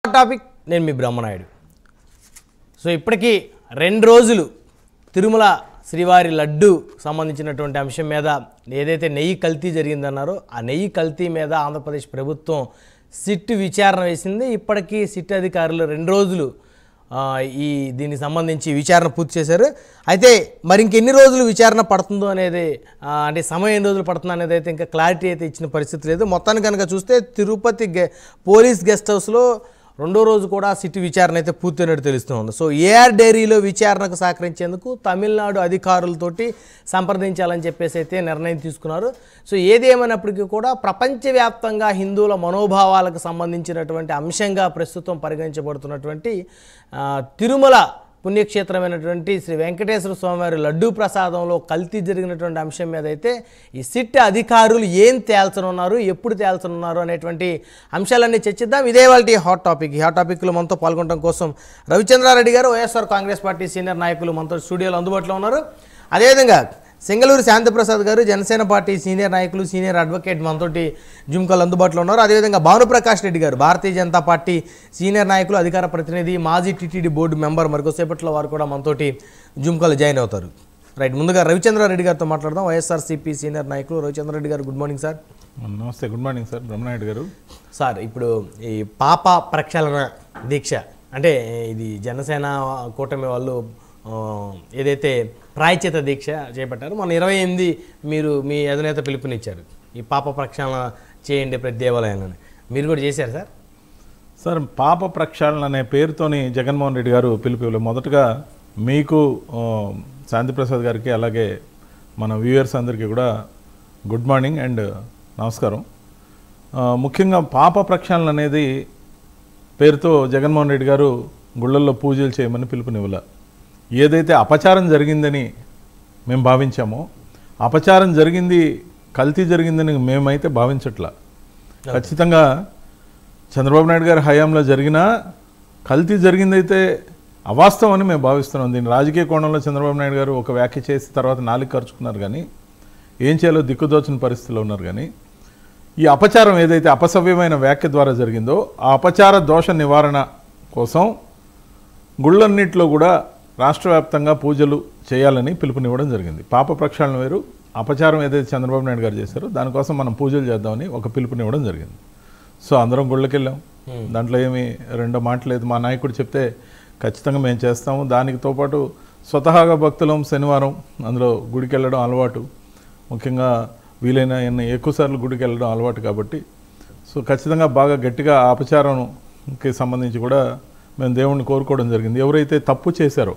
Topic నేను మీ Brahmanaidu so ఇప్పటికీ రెండు రోజులు తిరుమల శ్రీవారి లడ్డు సంబంధించినటువంటి అంశం మీద ఏదైతే నెయ్యి కల్తీ జరిగిందన్నారో ఆ నెయ్యి కల్తీ మీద ఆంధ్రప్రదేశ్ ప్రభుత్వం సిట్ విచారణ వేసింది ఇప్పటికీ సిట్ అధికారులు రెండు రోజులు ఆ, ఈ దీనికి సంబంధించి విచారణ పూర్తి చేశారు అయితే మరి ఇంకెన్ని రోజులు విచారణ పడుతుందో అనేది ఆ, అంటే సమయం ఎన్ని రోజులు పడుతుందో అనేది అయితే ఇంకా క్లారిటీ అయితే ఇచ్చిన పరిస్థితి లేదు మొత్తాన్ని కనుక చూస్తే తిరుపతి గె పోలీస్ గెస్ట్ హౌస్లో రెండో రోజు కూడా సిటీ విచారణ అయితే పూర్తయినట్టు తెలుస్తుంది సో ఏఆర్ డైరీలో విచారణకు సహకరించేందుకు తమిళనాడు అధికారులతోటి సంప్రదించాలని చెప్పేసి అయితే నిర్ణయం తీసుకున్నారు సో ఏది ఏమైనప్పటికీ కూడా ప్రపంచవ్యాప్తంగా హిందువుల మనోభావాలకు సంబంధించినటువంటి అంశంగా ప్రస్తుతం పరిగణించబడుతున్నటువంటి ఆ, తిరుమల పుణ్యక్షేత్రమైనటువంటి శ్రీ వెంకటేశ్వర స్వామివారి లడ్డూ ప్రసాదంలో కల్తీ జరిగినటువంటి అంశం మీద అయితే ఈ సిట్ అధికారులు ఏం తేల్చనున్నారు ఎప్పుడు తేల్చనున్నారు అనేటువంటి అంశాలన్నీ చర్చిద్దాం ఇదే వాళ్ళ హాట్ టాపిక్ ఈ హాట్ టాపిక్లో మనతో పాల్గొనడం కోసం రవిచంద్రారెడ్డి గారు వైఎస్ఆర్ కాంగ్రెస్ పార్టీ సీనియర్ నాయకులు మనతో స్టూడియోలో అందుబాటులో ఉన్నారు అదేవిధంగా సింగళూరు శాంతిప్రసాద్ గారు జనసేన పార్టీ సీనియర్ నాయకులు సీనియర్ అడ్వకేట్ మనతోటి జుమ్కల్ అందుబాటులో ఉన్నారు అదేవిధంగా భానుప్రకాష్ రెడ్డి గారు భారతీయ జనతా పార్టీ సీనియర్ నాయకులు అధికార ప్రతినిధి మాజీ టీటీడీ బోర్డు మెంబర్ మరికొసేపట్లో వారు కూడా మనతోటి జుమ్కల్ జాయిన్ అవుతారు రైట్ ముందుగా రవిచంద్రారెడ్డి గారితో మాట్లాడదాం వైఎస్ఆర్సీపీ సీనియర్ నాయకులు Ravichandra Reddy garu good morning sir నమస్తే good morning sir Brahmanaidu garu sir ఇప్పుడు ఈ పాప ప్రక్షాళన దీక్ష అంటే ఇది జనసేన కూటమి వాళ్ళు ఆ, ఏదైతే ప్రాయచిత దీక్ష చేపట్టారో మన ఇరవై ఎనిమిది మీరు మీ అధినేత పిలుపునిచ్చారు ఈ పాప ప్రక్షాళన చేయండి ప్రతి దేవాలయంలోనే మీరు కూడా చేశారు సార్ సార్ పాప ప్రక్షాళన అనే పేరుతోని జగన్మోహన్ రెడ్డి గారు పిలుపు ఇవ్వలేదు మొదటగా మీకు ఆ, శాంతిప్రసాద్ గారికి అలాగే మన వ్యూయర్స్ అందరికీ కూడా గుడ్ మార్నింగ్ అండ్ నమస్కారం ఆ, ముఖ్యంగా పాప ప్రక్షాళన అనేది పేరుతో జగన్మోహన్ రెడ్డి గారు గుళ్ళల్లో పూజలు చేయమని పిలుపునివ్వలే ఏదైతే అపచారం జరిగిందని మేము భావించామో అపచారం జరిగింది కల్తీ జరిగిందని మేమైతే భావించట్లా ఖచ్చితంగా చంద్రబాబు నాయుడు గారి హయాంలో జరిగిన కల్తీ జరిగిందైతే అవాస్తవం అని మేము భావిస్తున్నాం దీన్ని రాజకీయ కోణంలో చంద్రబాబు నాయుడు గారు ఒక వ్యాఖ్య చేసి తర్వాత నాలుగు ఖర్చుకున్నారు కానీ ఏం చేయాలో దిక్కుదోచిన పరిస్థితిలో ఉన్నారు కానీ ఈ అపచారం ఏదైతే అపసవ్యమైన వ్యాఖ్య ద్వారా జరిగిందో ఆ అపచార దోష నివారణ కోసం గుళ్ళన్నింటిలో కూడా రాష్ట్ర వ్యాప్తంగా పూజలు చేయాలని పిలుపునివ్వడం జరిగింది పాప ప్రక్షాళన వేరు అపచారం ఏదైతే చంద్రబాబు నాయుడు గారు చేశారో దానికోసం మనం పూజలు చేద్దామని ఒక పిలుపునివ్వడం జరిగింది సో అందరం గుళ్ళకి వెళ్ళాం దాంట్లో ఏమి రెండో మాట లేదు మా నాయకుడు చెప్తే ఖచ్చితంగా మేము చేస్తాము దానితో పాటు స్వతహాగా భక్తులం శనివారం అందులో గుడికి వెళ్ళడం అలవాటు ముఖ్యంగా వీలైన ఎన్ని ఎక్కువసార్లు గుడికి వెళ్ళడం అలవాటు కాబట్టి సో ఖచ్చితంగా బాగా గట్టిగా ఆ అపచారంకి సంబంధించి కూడా మేము దేవుణ్ణి కోరుకోవడం జరిగింది ఎవరైతే తప్పు చేశారో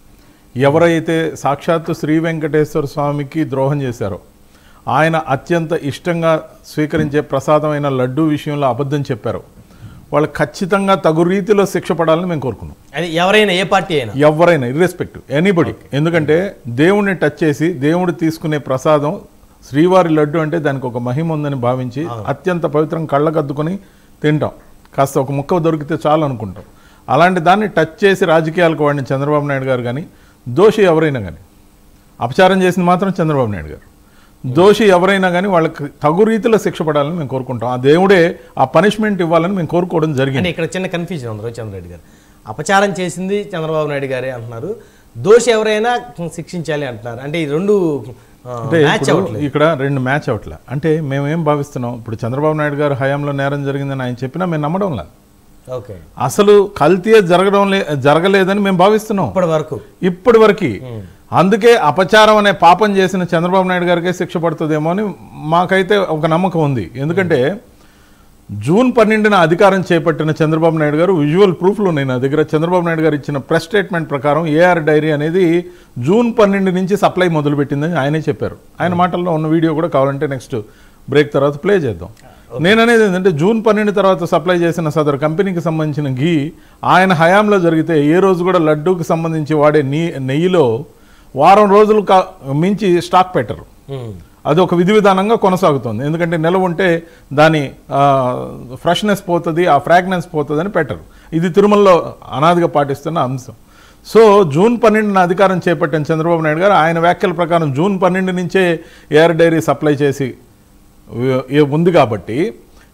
ఎవరైతే సాక్షాత్తు శ్రీ వెంకటేశ్వర స్వామికి ద్రోహం చేశారో ఆయన అత్యంత ఇష్టంగా స్వీకరించే ప్రసాదమైన లడ్డూ విషయంలో అబద్ధం చెప్పారో వాళ్ళు ఖచ్చితంగా తగు రీతిలో శిక్ష పడాలని మేము కోరుకున్నాం అది ఎవరైనా ఏ పార్టీ అయినా ఎవరైనా ఇర్రెస్పెక్టివ్ ఎనీబడి ఎందుకంటే దేవుణ్ణి టచ్ చేసి దేవుడు తీసుకునే ప్రసాదం శ్రీవారి లడ్డు అంటే దానికి ఒక మహిమ ఉందని భావించి అత్యంత పవిత్రం కళ్ళకద్దుకొని తింటాం కాస్త ఒక ముక్క దొరికితే చాలు అనుకుంటాం అలాంటి దాన్ని టచ్ చేసి రాజకీయాలకు వాడిన చంద్రబాబు నాయుడు గారు కానీ దోషి ఎవరైనా కానీ అపచారం చేసింది మాత్రం చంద్రబాబు నాయుడు గారు దోషి ఎవరైనా కానీ వాళ్ళకి తగు రీతిలో శిక్ష పడాలని మేము కోరుకుంటాం ఆ దేవుడే ఆ పనిష్మెంట్ ఇవ్వాలని మేము కోరుకోవడం జరిగింది అంటే ఇక్కడ చిన్న కన్ఫ్యూజన్ ఉంది రవిచంద్రరెడ్డి గారు అపచారం చేసింది చంద్రబాబు నాయుడు గారే అంటున్నారు దోషి ఎవరైనా శిక్షించాలి అంటున్నారు అంటే ఈ రెండు ఆ, అంటే మ్యాచ్ ఇప్పుడు అవ్వట్లేదు ఇక్కడ రెండు మ్యాచ్ అవట్లే అంటే మేము ఏం భావిస్తున్నాం ఇప్పుడు చంద్రబాబు నాయుడు గారు హయాంలో నేరం జరిగిందని ఆయన చెప్పినా మేము నమ్మడం లేదు ఓకే అసలు కల్తీ జరగడం లే జరగలేదని మేము భావిస్తున్నాం ఇప్పటి వరకు ఇప్పటి వరకు అందుకే అపచారం అనే పాపం చేసిన చంద్రబాబు నాయుడు గారికే శిక్ష పడుతుందేమో అని మాకైతే ఒక నమ్మకం ఉంది ఎందుకంటే జూన్ పన్నెండున అధికారం చేపట్టిన చంద్రబాబు నాయుడు గారు విజువల్ ప్రూఫ్లు ఉన్నాయి నా దగ్గర చంద్రబాబు నాయుడు గారు ఇచ్చిన ప్రెస్ స్టేట్మెంట్ ప్రకారం ఏఆర్ డైరీ అనేది జూన్ పన్నెండు నుంచి సప్లై మొదలుపెట్టిందని ఆయనే చెప్పారు ఆయన మాటల్లో ఉన్న వీడియో కూడా కావాలంటే నెక్స్ట్ బ్రేక్ తర్వాత ప్లే చేద్దాం నేను అనేది ఏంటంటే జూన్ పన్నెండు తర్వాత సప్లై చేసిన సదరు కంపెనీకి సంబంధించిన ఘీ ఆయన హయాంలో జరిగితే ఏ రోజు కూడా లడ్డూకి సంబంధించి వాడే నీ నెయ్యిలో వారం రోజులు కా మించి స్టాక్ పెట్టరు ఉమ్. అది ఒక విధి విధానంగా కొనసాగుతుంది ఎందుకంటే నిలవ ఉంటే దాని ఫ్రెష్నెస్ పోతుంది ఆ ఫ్రాగ్నెన్స్ పోతుంది అని పెట్టరు ఇది తిరుమలలో అనాదిగా పాటిస్తున్న అంశం సో జూన్ పన్నెండున అధికారం చేపట్టిన చంద్రబాబు నాయుడు గారు ఆయన వ్యాఖ్యల ప్రకారం జూన్ పన్నెండు నుంచే ఎయిర్ డైరీ సప్లై చేసి ఉ- ఉంది కాబట్టి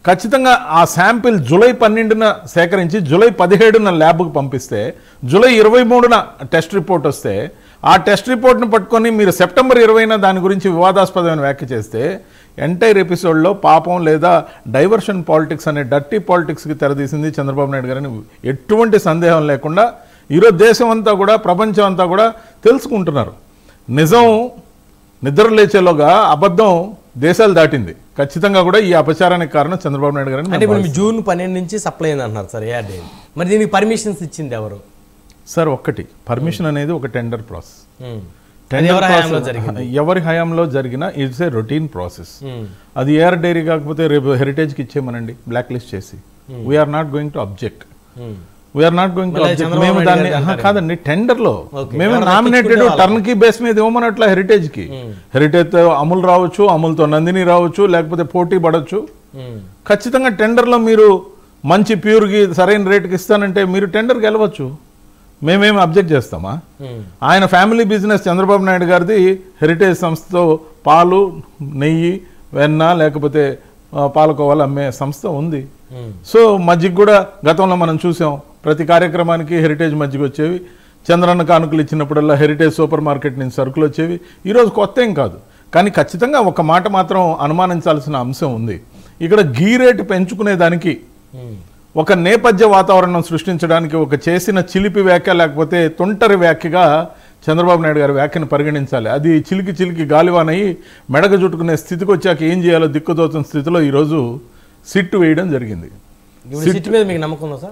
ఖచ్చితంగా ఆ శాంపిల్ జూలై పన్నెండున సేకరించి జూలై పదిహేడున ల్యాబ్కు పంపిస్తే జూలై ఇరవై మూడున టెస్ట్ రిపోర్ట్ వస్తే ఆ టెస్ట్ రిపోర్ట్ను పట్టుకొని మీరు సెప్టెంబర్ ఇరవైన దాని గురించి వివాదాస్పదమైన వ్యాఖ్య చేస్తే ఎంటైర్ ఎపిసోడ్లో పాపం లేదా డైవర్షన్ పాలిటిక్స్ అనే డర్టీ పాలిటిక్స్కి తెరదీసింది చంద్రబాబు నాయుడు గారని ఎటువంటి సందేహం లేకుండా ఈరోజు దేశం అంతా కూడా ప్రపంచం అంతా కూడా తెలుసుకుంటున్నారు నిజం నిద్ర లేచేలోగా అబద్ధం దేశాలు దాటింది ఖచ్చితంగా కూడా ఈ అపచారానికి కారణం చంద్రబాబు నాయుడు గారని అంటే ఇప్పుడు మీ జూన్ పన్నెండు నుంచి సప్లై అయింది అంటున్నారు సార్ ఏఆర్డీ మరి దీనికి పర్మిషన్స్ ఇచ్చింది ఎవరు సార్ ఒక్కటి పర్మిషన్ అనేది ఒక టెండర్ ప్రాసెస్ ఉమ్. అది టెండర్ ఎవరి హయాంలో ప్రాసెస్ జరిగింది ఎవరి హయాంలో జరిగిన it's a routine process um. అది ఏఆర్ డైరీ కాకపోతే రేపు హెరిటేజ్కి ఇచ్చేయమనండి బ్లాక్ లిస్ట్ చేసి we're not going to object um. We're not going to మళ్ళీ అబ్జెక్ట్ చంద్రబాబు మేము నాయుడు దాన్ని గారు ఆహా, కాదండి టెండర్ లో Okay. మేము ఎవరు నామినేటెడ్ రప్పించుకునే టర్న్ కి బేస్ మీద ఇవ్వమన్నట్ల హెరిటేజ్ కి హెరిటేజ్ తో అమూల్ రావచ్చు అమూల్తో నందిని రావచ్చు లేకపోతే పోటీ పడవచ్చు ఉమ్. ఖచ్చితంగా టెండర్లో మీరు మంచి ప్యూర్కి సరైన రేటుకి ఇస్తానంటే మీరు టెండర్కి వెళ్ళవచ్చు మేమేమి అబ్జెక్ట్ చేస్తామా ఉమ్. ఆయన ఫ్యామిలీ బిజినెస్ చంద్రబాబు నాయుడు గారిది హెరిటేజ్ సంస్థతో పాలు నెయ్యి వెన్న లేకపోతే ఆ, పాలకోవాలు అమ్మే సంస్థ ఉంది ఉమ్. సో మజ్జిగ కూడా గతంలో మనం చూసాం ప్రతి కార్యక్రమానికి హెరిటేజ్ మజ్జిగ వచ్చేవి చంద్రన్న కానుకలు ఇచ్చినప్పుడల్లా హెరిటేజ్ సూపర్ మార్కెట్ నుంచి సరుకులు వచ్చేవి ఈరోజు కొత్త ఏం కాదు కానీ ఖచ్చితంగా ఒక మాట మాత్రం అనుమానించాల్సిన అంశం ఉంది ఇక్కడ గీ రేటు పెంచుకునే దానికి ఉమ్. ఒక నేపథ్య వాతావరణం సృష్టించడానికి ఒక చేసిన చిలిపి వ్యాఖ్య లేకపోతే తొంటరి వ్యాఖ్యగా చంద్రబాబు నాయుడు గారి వ్యాఖ్యను పరిగణించాలి అది చిలికి చిలికి గాలివానయ్యి మెడగ చుట్టుకునే స్థితికి వచ్చాక ఏం చేయాలో దిక్కుదోచిన స్థితిలో ఈరోజు సిట్ వేయడం జరిగింది ఇప్పుడు సిట్ మీద మీకు నమ్మకం ఉందా సార్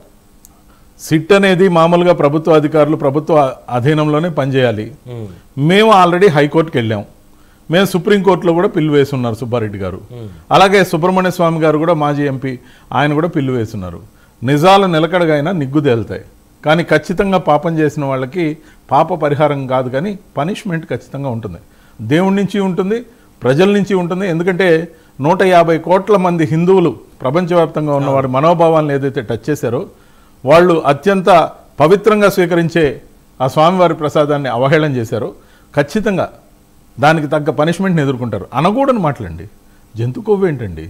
సిట్ అనేది మామూలుగా ప్రభుత్వ అధికారులు ప్రభుత్వ అధీనంలోనే పనిచేయాలి ఉమ్. మేము ఆల్రెడీ హైకోర్టుకి వెళ్ళాం మేము సుప్రీంకోర్టులో కూడా పిల్లు వేసున్నారు సుబ్బారెడ్డి గారు అలాగే సుబ్రహ్మణ్య స్వామి గారు కూడా మాజీ ఎంపీ ఆయన కూడా పిల్లు వేసున్నారు నిజాలు నిలకడగా అయినా నిగ్గు తేలుతాయి కానీ ఖచ్చితంగా పాపం చేసిన వాళ్ళకి పాప పరిహారం కాదు కానీ పనిష్మెంట్ ఖచ్చితంగా ఉంటుంది దేవుడి నుంచి ఉంటుంది ప్రజల నుంచి ఉంటుంది ఎందుకంటే నూట యాభై కోట్ల మంది హిందువులు ప్రపంచవ్యాప్తంగా ఉన్న వారి మనోభావాలను ఏదైతే టచ్ చేశారో వాళ్ళు అత్యంత పవిత్రంగా స్వీకరించే ఆ స్వామివారి ప్రసాదాన్ని అవహేళన చేశారో ఖచ్చితంగా దానికి తగ్గ పనిష్మెంట్ని ఎదుర్కొంటారు అనకూడని మాటలండి జంతు కొవ్వు ఏంటండి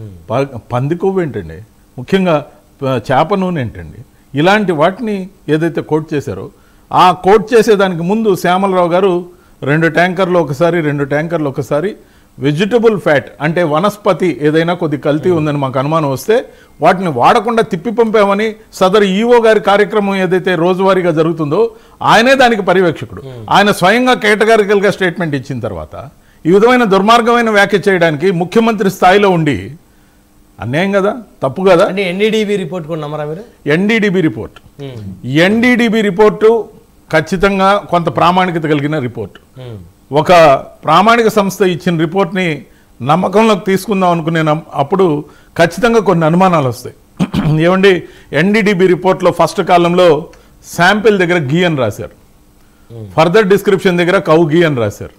ప- పంది కొవ్వు ఏంటండి ముఖ్యంగా ప- చేప నూనె ఏంటండి ఇలాంటి వాటిని ఏదైతే కోట్ చేశారో ఆ కోట్ చేసేదానికి ముందు శ్యామలరావు గారు రెండు ట్యాంకర్లు ఒకసారి రెండు ట్యాంకర్లు ఒకసారి వెజిటబుల్ ఫ్యాట్ అంటే వనస్పతి ఏదైనా కొద్ది కల్తీ ఉందని మాకు అనుమానం వస్తే వాటిని వాడకుండా తిప్పి పంపామని సదరు ఈఓ గారి కార్యక్రమం ఏదైతే రోజువారీగా జరుగుతుందో ఆయనే దానికి పర్యవేక్షకుడు ఆయన స్వయంగా కేటగారికల్ గా స్టేట్మెంట్ ఇచ్చిన తర్వాత ఈ విధమైన దుర్మార్గమైన వ్యాఖ్య చేయడానికి ముఖ్యమంత్రి స్థాయిలో ఉండి అన్యాయం కదా తప్పు కదా అంటే ఎన్డీడీబీ రిపోర్ట్ కూడా నమ్మరా మీరు NDDB report um. NDDB report ఖచ్చితంగా కొంత ప్రామాణికత కలిగిన రిపోర్ట్ ఉమ్. ఒక ప్రామాణిక సంస్థ ఇచ్చిన రిపోర్ట్ని నమ్మకంలోకి తీసుకుందాం అనుకునే నమ్- అప్పుడు ఖచ్చితంగా కొన్ని అనుమానాలు వస్తాయి ఏమండి ఎన్డీడీబీ రిపోర్ట్లో ఫస్ట్ కాలంలో శాంపిల్ దగ్గర గీ అని రాశారు ఫర్దర్ డిస్క్రిప్షన్ దగ్గర కౌ గీ అని రాశారు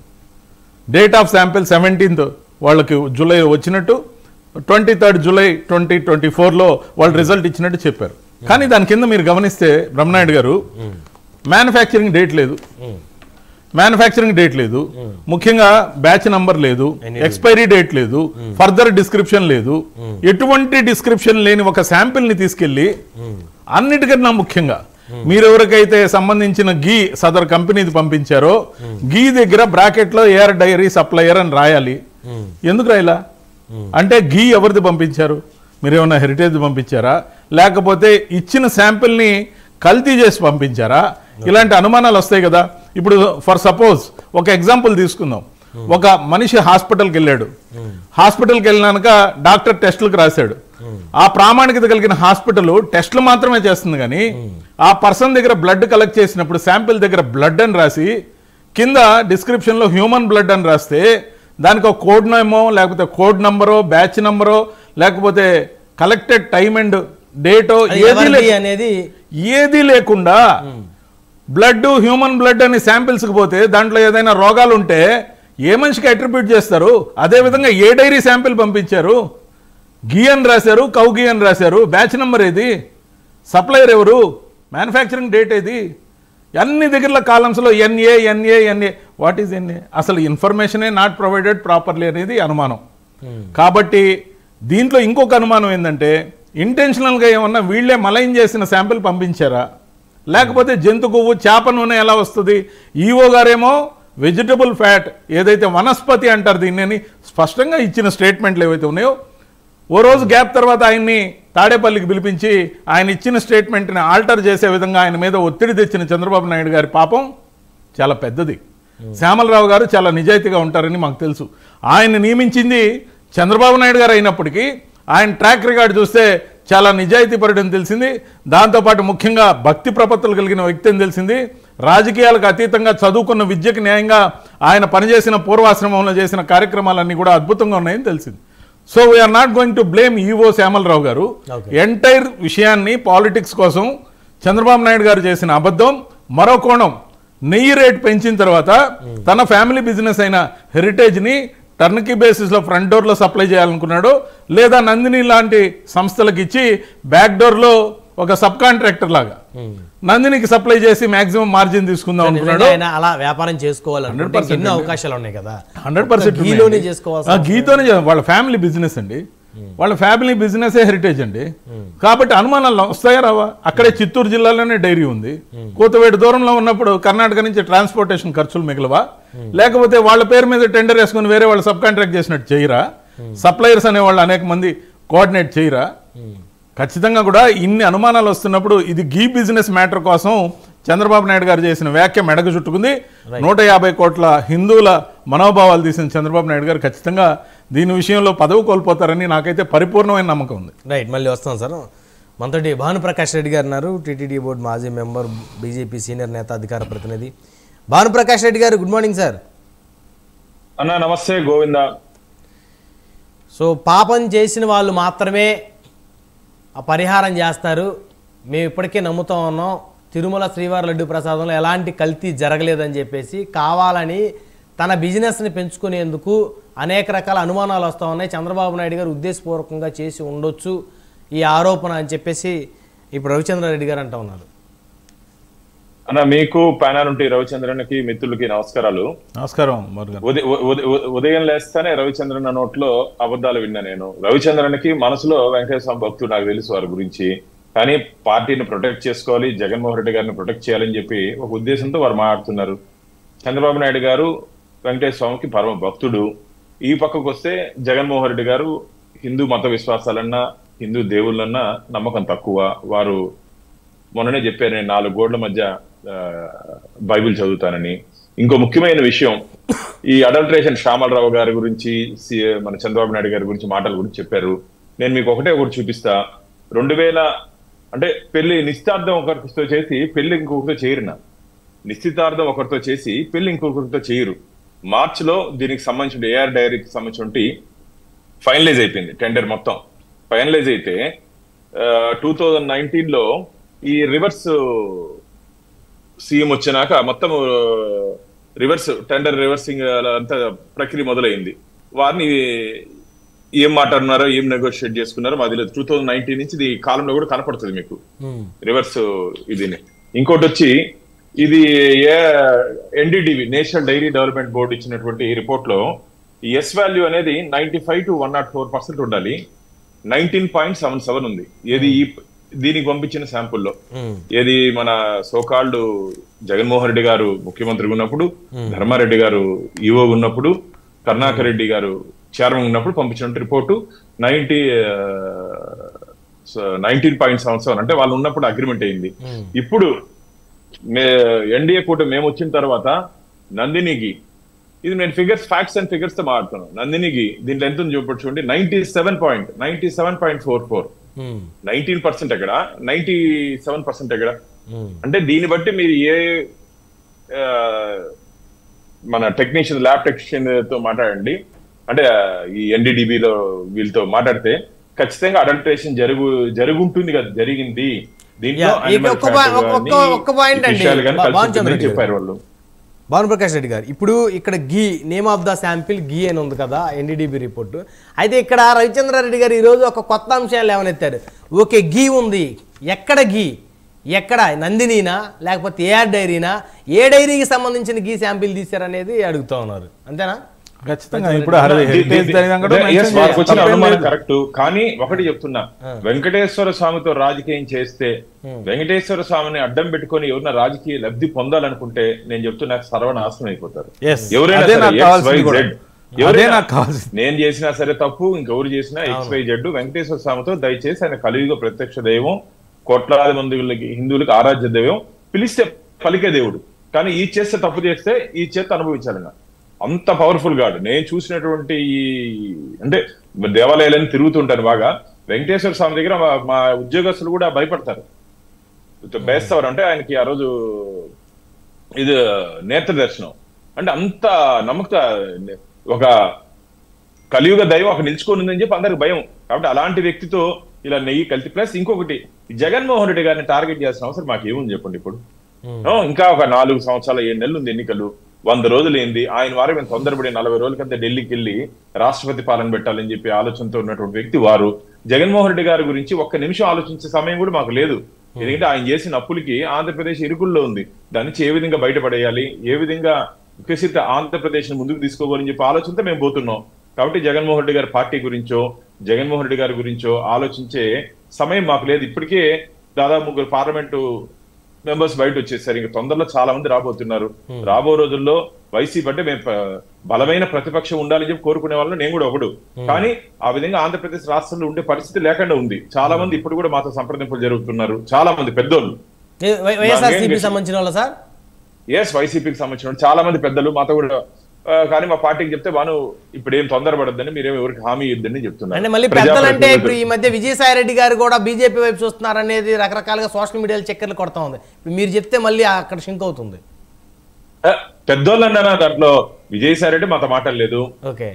డేట్ ఆఫ్ శాంపిల్ సెవెంటీన్త్ వాళ్ళకి జూలై వచ్చినట్టు twenty third July twenty twenty ఫోర్లో వాళ్ళు రిజల్ట్ ఇచ్చినట్టు చెప్పారు కానీ దాని కింద మీరు గమనిస్తే బ్రహ్మనాయుడు గారు మ్యానుఫ్యాక్చరింగ్ డేట్ లేదు ఉమ్. మ్యానుఫ్యాక్చరింగ్ డేట్ లేదు ముఖ్యంగా బ్యాచ్ నంబర్ లేదు ఎక్స్పైరీ డేట్ లేదు ఫర్దర్ డిస్క్రిప్షన్ లేదు ఎటువంటి డిస్క్రిప్షన్ లేని ఒక శాంపిల్ ని తీసుకెళ్లి అన్నిటికన్నా ముఖ్యంగా మీరెవరికైతే సంబంధించిన గీ సదర్ కంపెనీది పంపించారో గీ దగ్గర బ్రాకెట్ లో ఎయిర్ డైరీ సప్లయర్ అని రాయాలి ఎందుకు రాయలా అంటే గీ ఎవరిది పంపించారు మీరు ఏమైనా హెరిటేజ్ పంపించారా లేకపోతే ఇచ్చిన శాంపిల్ ని కల్తీ చేసి పంపించారా ఇలాంటి అనుమానాలు వస్తాయి కదా ఇప్పుడు ఫర్ సపోజ్ ఒక ఎగ్జాంపుల్ తీసుకుందాం ఒక మనిషి హాస్పిటల్కి వెళ్ళాడు హాస్పిటల్కి వెళ్ళినాక డాక్టర్ టెస్టులకు రాశాడు ఆ ప్రామాణికత కలిగిన హాస్పిటల్ టెస్టులు మాత్రమే చేస్తుంది కానీ ఆ పర్సన్ దగ్గర బ్లడ్ కలెక్ట్ చేసినప్పుడు శాంపిల్ దగ్గర బ్లడ్ అని రాసి కింద డిస్క్రిప్షన్ లో హ్యూమన్ బ్లడ్ అని రాస్తే దానికి ఒక కోడ్ నేమో లేకపోతే కోడ్ నంబరో బ్యాచ్ నంబరో లేకపోతే కలెక్టెడ్ టైమ్ అండ్ డేటో అది ఏది ఎవరిది అనేది ఏది లేకుండా బ్లడ్ హ్యూమన్ బ్లడ్ అని శాంపిల్స్కి పోతే దాంట్లో ఏదైనా రోగాలు ఉంటే ఏ మనిషికి అట్రిబ్యూట్ చేస్తారు అదే విధంగా ఏ డైరీ శాంపిల్ పంపించారు గీ అని రాశారు కౌ గీ అని రాశారు బ్యాచ్ నెంబర్ ఏది సప్లయర్ ఎవరు మ్యానుఫ్యాక్చరింగ్ డేట్ ఏది అన్ని దగ్గర కాలమ్స్లో ఎన్ఏ ఎన్ఏ ఎన్ఏ వాట్ ఈజ్ ఎన్ఏ అసలు ఇన్ఫర్మేషనే నాట్ ప్రొవైడెడ్ ప్రాపర్లీ అనేది అనుమానం కాబట్టి దీంట్లో ఇంకొక అనుమానం ఏంటంటే ఇంటెన్షనల్గా ఏమన్నా వీళ్ళే మలైన్ చేసిన శాంపిల్ పంపించారా లేకపోతే జంతు కొవ్వు చేప నూనె ఎలా వస్తుంది ఈఓ గారేమో వెజిటబుల్ ఫ్యాట్ ఏదైతే వనస్పతి అంటారు దీన్ని స్పష్టంగా ఇచ్చిన స్టేట్మెంట్లు ఏవైతే ఉన్నాయో ఓ రోజు గ్యాప్ తర్వాత ఆయన్ని తాడేపల్లికి పిలిపించి ఆయన ఇచ్చిన స్టేట్మెంట్ని ఆల్టర్ చేసే విధంగా ఆయన మీద ఒత్తిడి తెచ్చిన చంద్రబాబు నాయుడు గారి పాపం చాలా పెద్దది శ్యామలరావు గారు చాలా నిజాయితీగా ఉంటారని మాకు తెలుసు ఆయన నియమించింది చంద్రబాబు నాయుడు గారు అయినప్పటికీ ఆయన ట్రాక్ రికార్డు చూస్తే చాలా నిజాయితీ పరుడని తెలిసింది దాంతోపాటు ముఖ్యంగా భక్తి ప్రపత్తులు కలిగిన వ్యక్తి అని తెలిసింది రాజకీయాలకు అతీతంగా చదువుకున్న విద్యకు న్యాయంగా ఆయన పనిచేసిన పూర్వాశ్రమంలో చేసిన కార్యక్రమాలన్నీ కూడా అద్భుతంగా ఉన్నాయని తెలిసింది so we're not going to blame EO Shyamala Rao garu Okay. Entire విషయాన్ని పాలిటిక్స్ కోసం చంద్రబాబు నాయుడు గారు చేసిన అబద్ధం మరో కోణం నెయ్యి రేట్ పెంచిన తర్వాత తన ఫ్యామిలీ బిజినెస్ అయిన హెరిటేజ్ని టర్నకీ బేసిస్లో ఫ్రంట్ డోర్లో సప్లై చేయాలనుకున్నాడు లేదా నందిని లాంటి సంస్థలకు ఇచ్చి బ్యాక్ డోర్లో ఒక సబ్ కాంట్రాక్టర్ లాగా నందినికి సప్లై చేసి మాక్సిమం మార్జిన్ తీసుకుందాం అనుకున్నాడు నిజంగా ఆయన అలా వ్యాపారం చేసుకోవాలనుకుంటే ఎన్నో అవకాశాలు ఉన్నాయి కదా హండ్రెడ్ పర్సెంట్ గీలోనే చేసుకోవాల్సిన గీతోనే చే- వాళ్ళ ఫ్యామిలీ బిజినెస్ అండి వాళ్ళ ఫ్యామిలీ బిజినెస్ హెరిటేజ్ అండి కాబట్టి అనుమానాలు వస్తాయా రావా అక్కడే చిత్తూరు జిల్లాలోనే డైరీ ఉంది కోతవేడు దూరంలో ఉన్నప్పుడు కర్ణాటక నుంచి ట్రాన్స్పోర్టేషన్ ఖర్చులు మిగలవా లేకపోతే వాళ్ళ పేరు మీద టెండర్ వేసుకుని వేరే వాళ్ళు సబ్ కాంట్రాక్ట్ చేసినట్టు చేయరా సప్లయర్స్ అనే వాళ్ళు అనేక మంది కోఆర్డినేట్ చేయరా ఖచ్చితంగా కూడా ఇన్ని అనుమానాలు వస్తున్నప్పుడు ఇది గీ బిజినెస్ మ్యాటర్ కోసం చంద్రబాబు నాయుడు గారు చేసిన వ్యాఖ్య మెడకు చుట్టుకుంది నూట యాభై కోట్ల హిందువుల మనోభావాలు తీసిన చంద్రబాబు నాయుడు గారు ఖచ్చితంగా దీని విషయంలో పదవి కోల్పోతారని నాకైతే పరిపూర్ణమైన నమ్మకం ఉంది రైట్ మళ్ళీ వస్తాం సార్ మనతోటి భానుప్రకాష్ రెడ్డి గారు ఉన్నారు టీటీడీ బోర్డు మాజీ మెంబర్ బీజేపీ సీనియర్ నేత అధికార ప్రతినిధి భానుప్రకాష్ రెడ్డి గారు గుడ్ మార్నింగ్ సార్ అన్న నమస్తే గోవింద సో పాపం చేసిన వాళ్ళు మాత్రమే ఆ పరిహారం చేస్తారు మేము ఇప్పటికే నమ్ముతా ఉన్నాం తిరుమల శ్రీవారి లడ్డు ప్రసాదంలో ఎలాంటి కల్తీ జరగలేదని చెప్పేసి కావాలని తన బిజినెస్ని పెంచుకునేందుకు అనేక రకాల అనుమానాలు వస్తూ ఉన్నాయి చంద్రబాబు నాయుడు గారు ఉద్దేశపూర్వకంగా చేసి ఉండొచ్చు ఈ ఆరోపణ అని చెప్పేసి ఇప్పుడు రవిచంద్రారెడ్డి గారు అంటూ ఉన్నారు అన్న మీకు పానానుంటి రవిచంద్రన్కి మిత్రులకి నమస్కారాలు నమస్కారం మరుగా ఉదయ- ఉదయ- ఉదయ- ఉదయం లేస్తానే రవిచంద్రన్ నోట్లో అబద్ధాలు విన్నా నేను రవిచంద్రన్కి మనసులో వెంకటేశ్వర స్వామి భక్తుడు నాకు తెలుసు వారి గురించి కానీ పార్టీని ప్రొటెక్ట్ చేసుకోవాలి జగన్మోహన్ రెడ్డి గారిని ప్రొటెక్ట్ చేయాలని చెప్పి ఒక ఉద్దేశంతో వారు మాట్లాడుతున్నారు చంద్రబాబు నాయుడు గారు వెంకటేశ్వర స్వామికి పరమ భక్తుడు ఈ పక్కకు వస్తే జగన్మోహన్ రెడ్డి గారు హిందూ మత విశ్వాసాలన్నా హిందూ దేవుళ్ళన్నా నమ్మకం తక్కువ వారు మొన్ననే చెప్పారు నేను నాలుగు గోడ్ల మధ్య ఆ, బైబిల్ చదువుతానని ఇంకో ముఖ్యమైన విషయం ఈ అడల్ట్రేషన్ శ్యామలరావు గారి గురించి సి- మన చంద్రబాబు నాయుడు గారి గురించి మాటల గురించి చెప్పారు నేను మీకు ఒకటే ఒకటి చూపిస్తా రెండు వేల అంటే పెళ్లి నిశ్చితార్థం ఒకరితో చేసి పెళ్లి ఇంకొకరితో చేయరున నిశ్చితార్థం ఒకరితో చేసి పెళ్లి ఇంకొకరితో చేయరు మార్చ్ లో దీనికి సంబంధించిన ఏఆర్ డైరీకి సంబంధించి ఫైనలైజ్ అయిపోయింది టెండర్ మొత్తం ఫైనలైజ్ అయితే టూ థౌజండ్ నైన్టీన్ లో ఈ రివర్స్ సీఎం వచ్చినాక మొత్తం రివర్స్ టెండర్ రివర్సింగ్ అంతా ప్రక్రియ మొదలైంది వారిని ఏం మాట్లాడున్నారో ఏం నెగోషియేట్ చేసుకున్నారో మాది లేదు టూ థౌజండ్ నైన్టీన్ నుంచి ఇది కాలంలో కూడా కనపడుతుంది మీకు రివర్స్ ఇదిని ఇంకోటి వచ్చి ఇది ఏ NDDB national dairy development board ఇచ్చినటువంటి రిపోర్ట్ లో ఎస్ వాల్యూ అనేది ninety five to one nought four percent ఉండాలి నైన్టీన్ పాయింట్ సెవెన్ సెవెన్ ఉంది ఏది ఈ దీనికి పంపించిన శాంపుల్లో ఏది మన సోకాల్డ్ జగన్మోహన్ రెడ్డి గారు ముఖ్యమంత్రి ఉన్నప్పుడు ధర్మారెడ్డి గారు ఈఓ ఉన్నప్పుడు కరుణాకర్ రెడ్డి గారు చైర్మన్ ఉన్నప్పుడు పంపించిన report ninety nineteen point seven seven అంటే వాళ్ళు ఉన్నప్పుడు అగ్రిమెంట్ అయింది ఇప్పుడు మే ఎన్డీఏ కూటమి మేము వచ్చిన తర్వాత నందినికి ఇది నేను ఫిగర్స్ ఫ్యాక్ట్స్ అండ్ ఫిగర్స్ తో మాట్లాడుతున్నాను నందినికి దీంట్లో ఎంత ఉంది చూపొచ్చు చూడండి ninety seven point ninety seven point four four nineteen percent ఎక్కడ నైన్టీ సెవెన్ పర్సెంట్ ఎక్కడ అంటే దీన్ని బట్టి మీరు ఏ ఆ, మన టెక్నీషియన్ ల్యాబ్ టెక్నీషియన్ తో మాట్లాడండి అంటే ఆ, ఈ NDDB లో వీళ్ళతో మాట్లాడితే ఖచ్చితంగా అడల్ట్రేషన్ జరుగు జరుగుంటుంది కదా జరిగింది దీంట్లో Yeah, ఇక animal ఒక్క fat point- ఒక్క- కానీ, ఒక్క point ఈ అండి. విషయాలు కానీ బా- కలిసి బాగుంది ఉంటుందని చంద్రరెడ్డి చెప్పారు వాళ్ళు భానుప్రకాష్ రెడ్డి గారు ఇప్పుడు ఇక్కడ ghee name of the sample ghee అని ఉంది కదా ఎన్డీడీబీ రిపోర్టు అయితే ఇక్కడ రవిచంద్రారెడ్డి గారు ఈరోజు ఒక కొత్త అంశాలు ఏమనెత్తారు ఓకే గీ ఉంది ఎక్కడ గీ ఎక్కడ నందినీనా లేకపోతే ఏఆర్ డైరీనా ఏ డైరీకి సంబంధించిన గీ శాంపిల్ తీశారనేది అడుగుతా ఉన్నారు అంతేనా ఖచ్చితంగా ఇప్పుడు హరి- హెరిటేజ్ జరిగినా కూడా Yes, mention వారికి వచ్చిన తప్పేం అనుమానం లేదు. కరెక్ట్ కానీ ఒకటి చెప్తున్నా వెంకటేశ్వర స్వామితో రాజకీయం చేస్తే వెంకటేశ్వర స్వామిని అడ్డం పెట్టుకొని ఎవరైనా రాజకీయ లబ్ధి పొందాలనుకుంటే నేను చెప్తున్నా సర్వనాశనం అయిపోతారు Yes. ఎవరైనా అదే సరే, నాకు X, కావాల్సింది Y, కూడా. Z. అదే ఎవరైనా నాకు కావాల్సింది. నేను చేసినా సరే తప్పు ఇంకెవరు చేసినా ఎక్స్ వై జెడ్ వెంకటేశ్వర స్వామితో దయచేసి ఆయన కలియుగ ప్రత్యక్ష దైవం కోట్లాది మందికి హిందువులకు ఆరాధ్య దైవం పిలిస్తే పలికే దేవుడు కానీ ఈ చేస్తే తప్పు చేస్తే ఈ చేత అనుభవించాలి అంత పవర్ఫుల్ గాడు నేను చూసినటువంటి ఈ అంటే దేవాలయాలను తిరుగుతుంటాను బాగా వెంకటేశ్వర స్వామి దగ్గర మా- మా ఉద్యోగస్తులు కూడా భయపడతారు బేస్తవారు అంటే ఆయనకి ఆ రోజు ఇది నేత్ర దర్శనం అంటే అంత నమ్మక ఒక కలియుగ దైవం అక్కడ నిల్చుకొని ఉందని చెప్పి అందరికి భయం కాబట్టి అలాంటి వ్యక్తితో ఇలా నెయ్యి కలిసి ప్లస్ ఇంకొకటి ఈ జగన్మోహన్ రెడ్డి గారిని టార్గెట్ చేయాల్సిన అవసరం మాకు ఏముంది చెప్పండి ఇప్పుడు ఓ, ఇంకా ఒక నాలుగు సంవత్సరాల ఏడు నెలలు ఉంది ఎన్నికలు వంద రోజులు ఏంది ఆయన వారు మేము తొందరపడి నలభై రోజుల కింద ఢిల్లీకి వెళ్ళి రాష్ట్రపతి పాలన పెట్టాలని చెప్పి ఆలోచనతో ఉన్నటువంటి వ్యక్తి వారు జగన్మోహన్ రెడ్డి గారి గురించి ఒక్క నిమిషం ఆలోచించే సమయం కూడా మాకు లేదు ఎందుకంటే ఆయన చేసిన అప్పులకి ఆంధ్రప్రదేశ్ ఇరుకుల్లో ఉంది దాని నుంచి ఏ విధంగా బయటపడేయాలి ఏ విధంగా వికసిత ఆంధ్రప్రదేశ్ ని ముందుకు తీసుకోవాలని చెప్పి ఆలోచనతో మేము పోతున్నాం కాబట్టి జగన్మోహన్ రెడ్డి గారి పార్టీ గురించో జగన్మోహన్ రెడ్డి గారి గురించో ఆలోచించే సమయం మాకు లేదు ఇప్పటికే దాదాపు ముగ్గురు పార్లమెంటు మెంబర్స్ బయట వచ్చేసారు ఇంకా తొందరలో చాలా మంది రాబోతున్నారు రాబో రోజుల్లో వైసీపీ అంటే మేము ప- బలమైన ప్రతిపక్షం ఉండాలని చెప్పి కోరుకునే వాళ్ళు నేను కూడా ఒకడు కానీ ఆ విధంగా ఆంధ్రప్రదేశ్ రాష్ట్రంలో ఉండే పరిస్థితి లేకుండా ఉంది చాలా మంది ఇప్పుడు కూడా మాతో సంప్రదింపులు జరుగుతున్నారు చాలా మంది పెద్దోళ్ళు వైఎస్ఆర్సీపీ సంబంధించిన వాళ్ళ సార్ ఎస్ వైసీపీకి సంబంధించిన వాళ్ళు చాలా మంది పెద్దలు మాతో కూడా ఆ, కానీ మా పార్టీకి చెప్తే బాను ఇప్పుడు ఏం తొందరపడద్దని మీరేం ఎవరికి హామీ ఇద్దని చెప్తున్నారు అంటే మళ్ళీ పెద్దలంటే ప్రజాప్రతినిధులు. ఇప్పుడు ఈ మధ్య విజయసాయి రెడ్డి గారు కూడా బీజేపీ వైపు చూస్తున్నారు అనేది రకరకాలుగా సోషల్ మీడియాలో చక్కర్లు కొడతా ఉంది ఇప్పుడు మీరు చెప్తే మళ్ళీ అక్కడ షింక్ అవుతుంది ఆ, పెద్దోళ్ళు అన్నారా దాంట్లో విజయసాయి రెడ్డి మాతో మాట్లాడలేదు ఓకే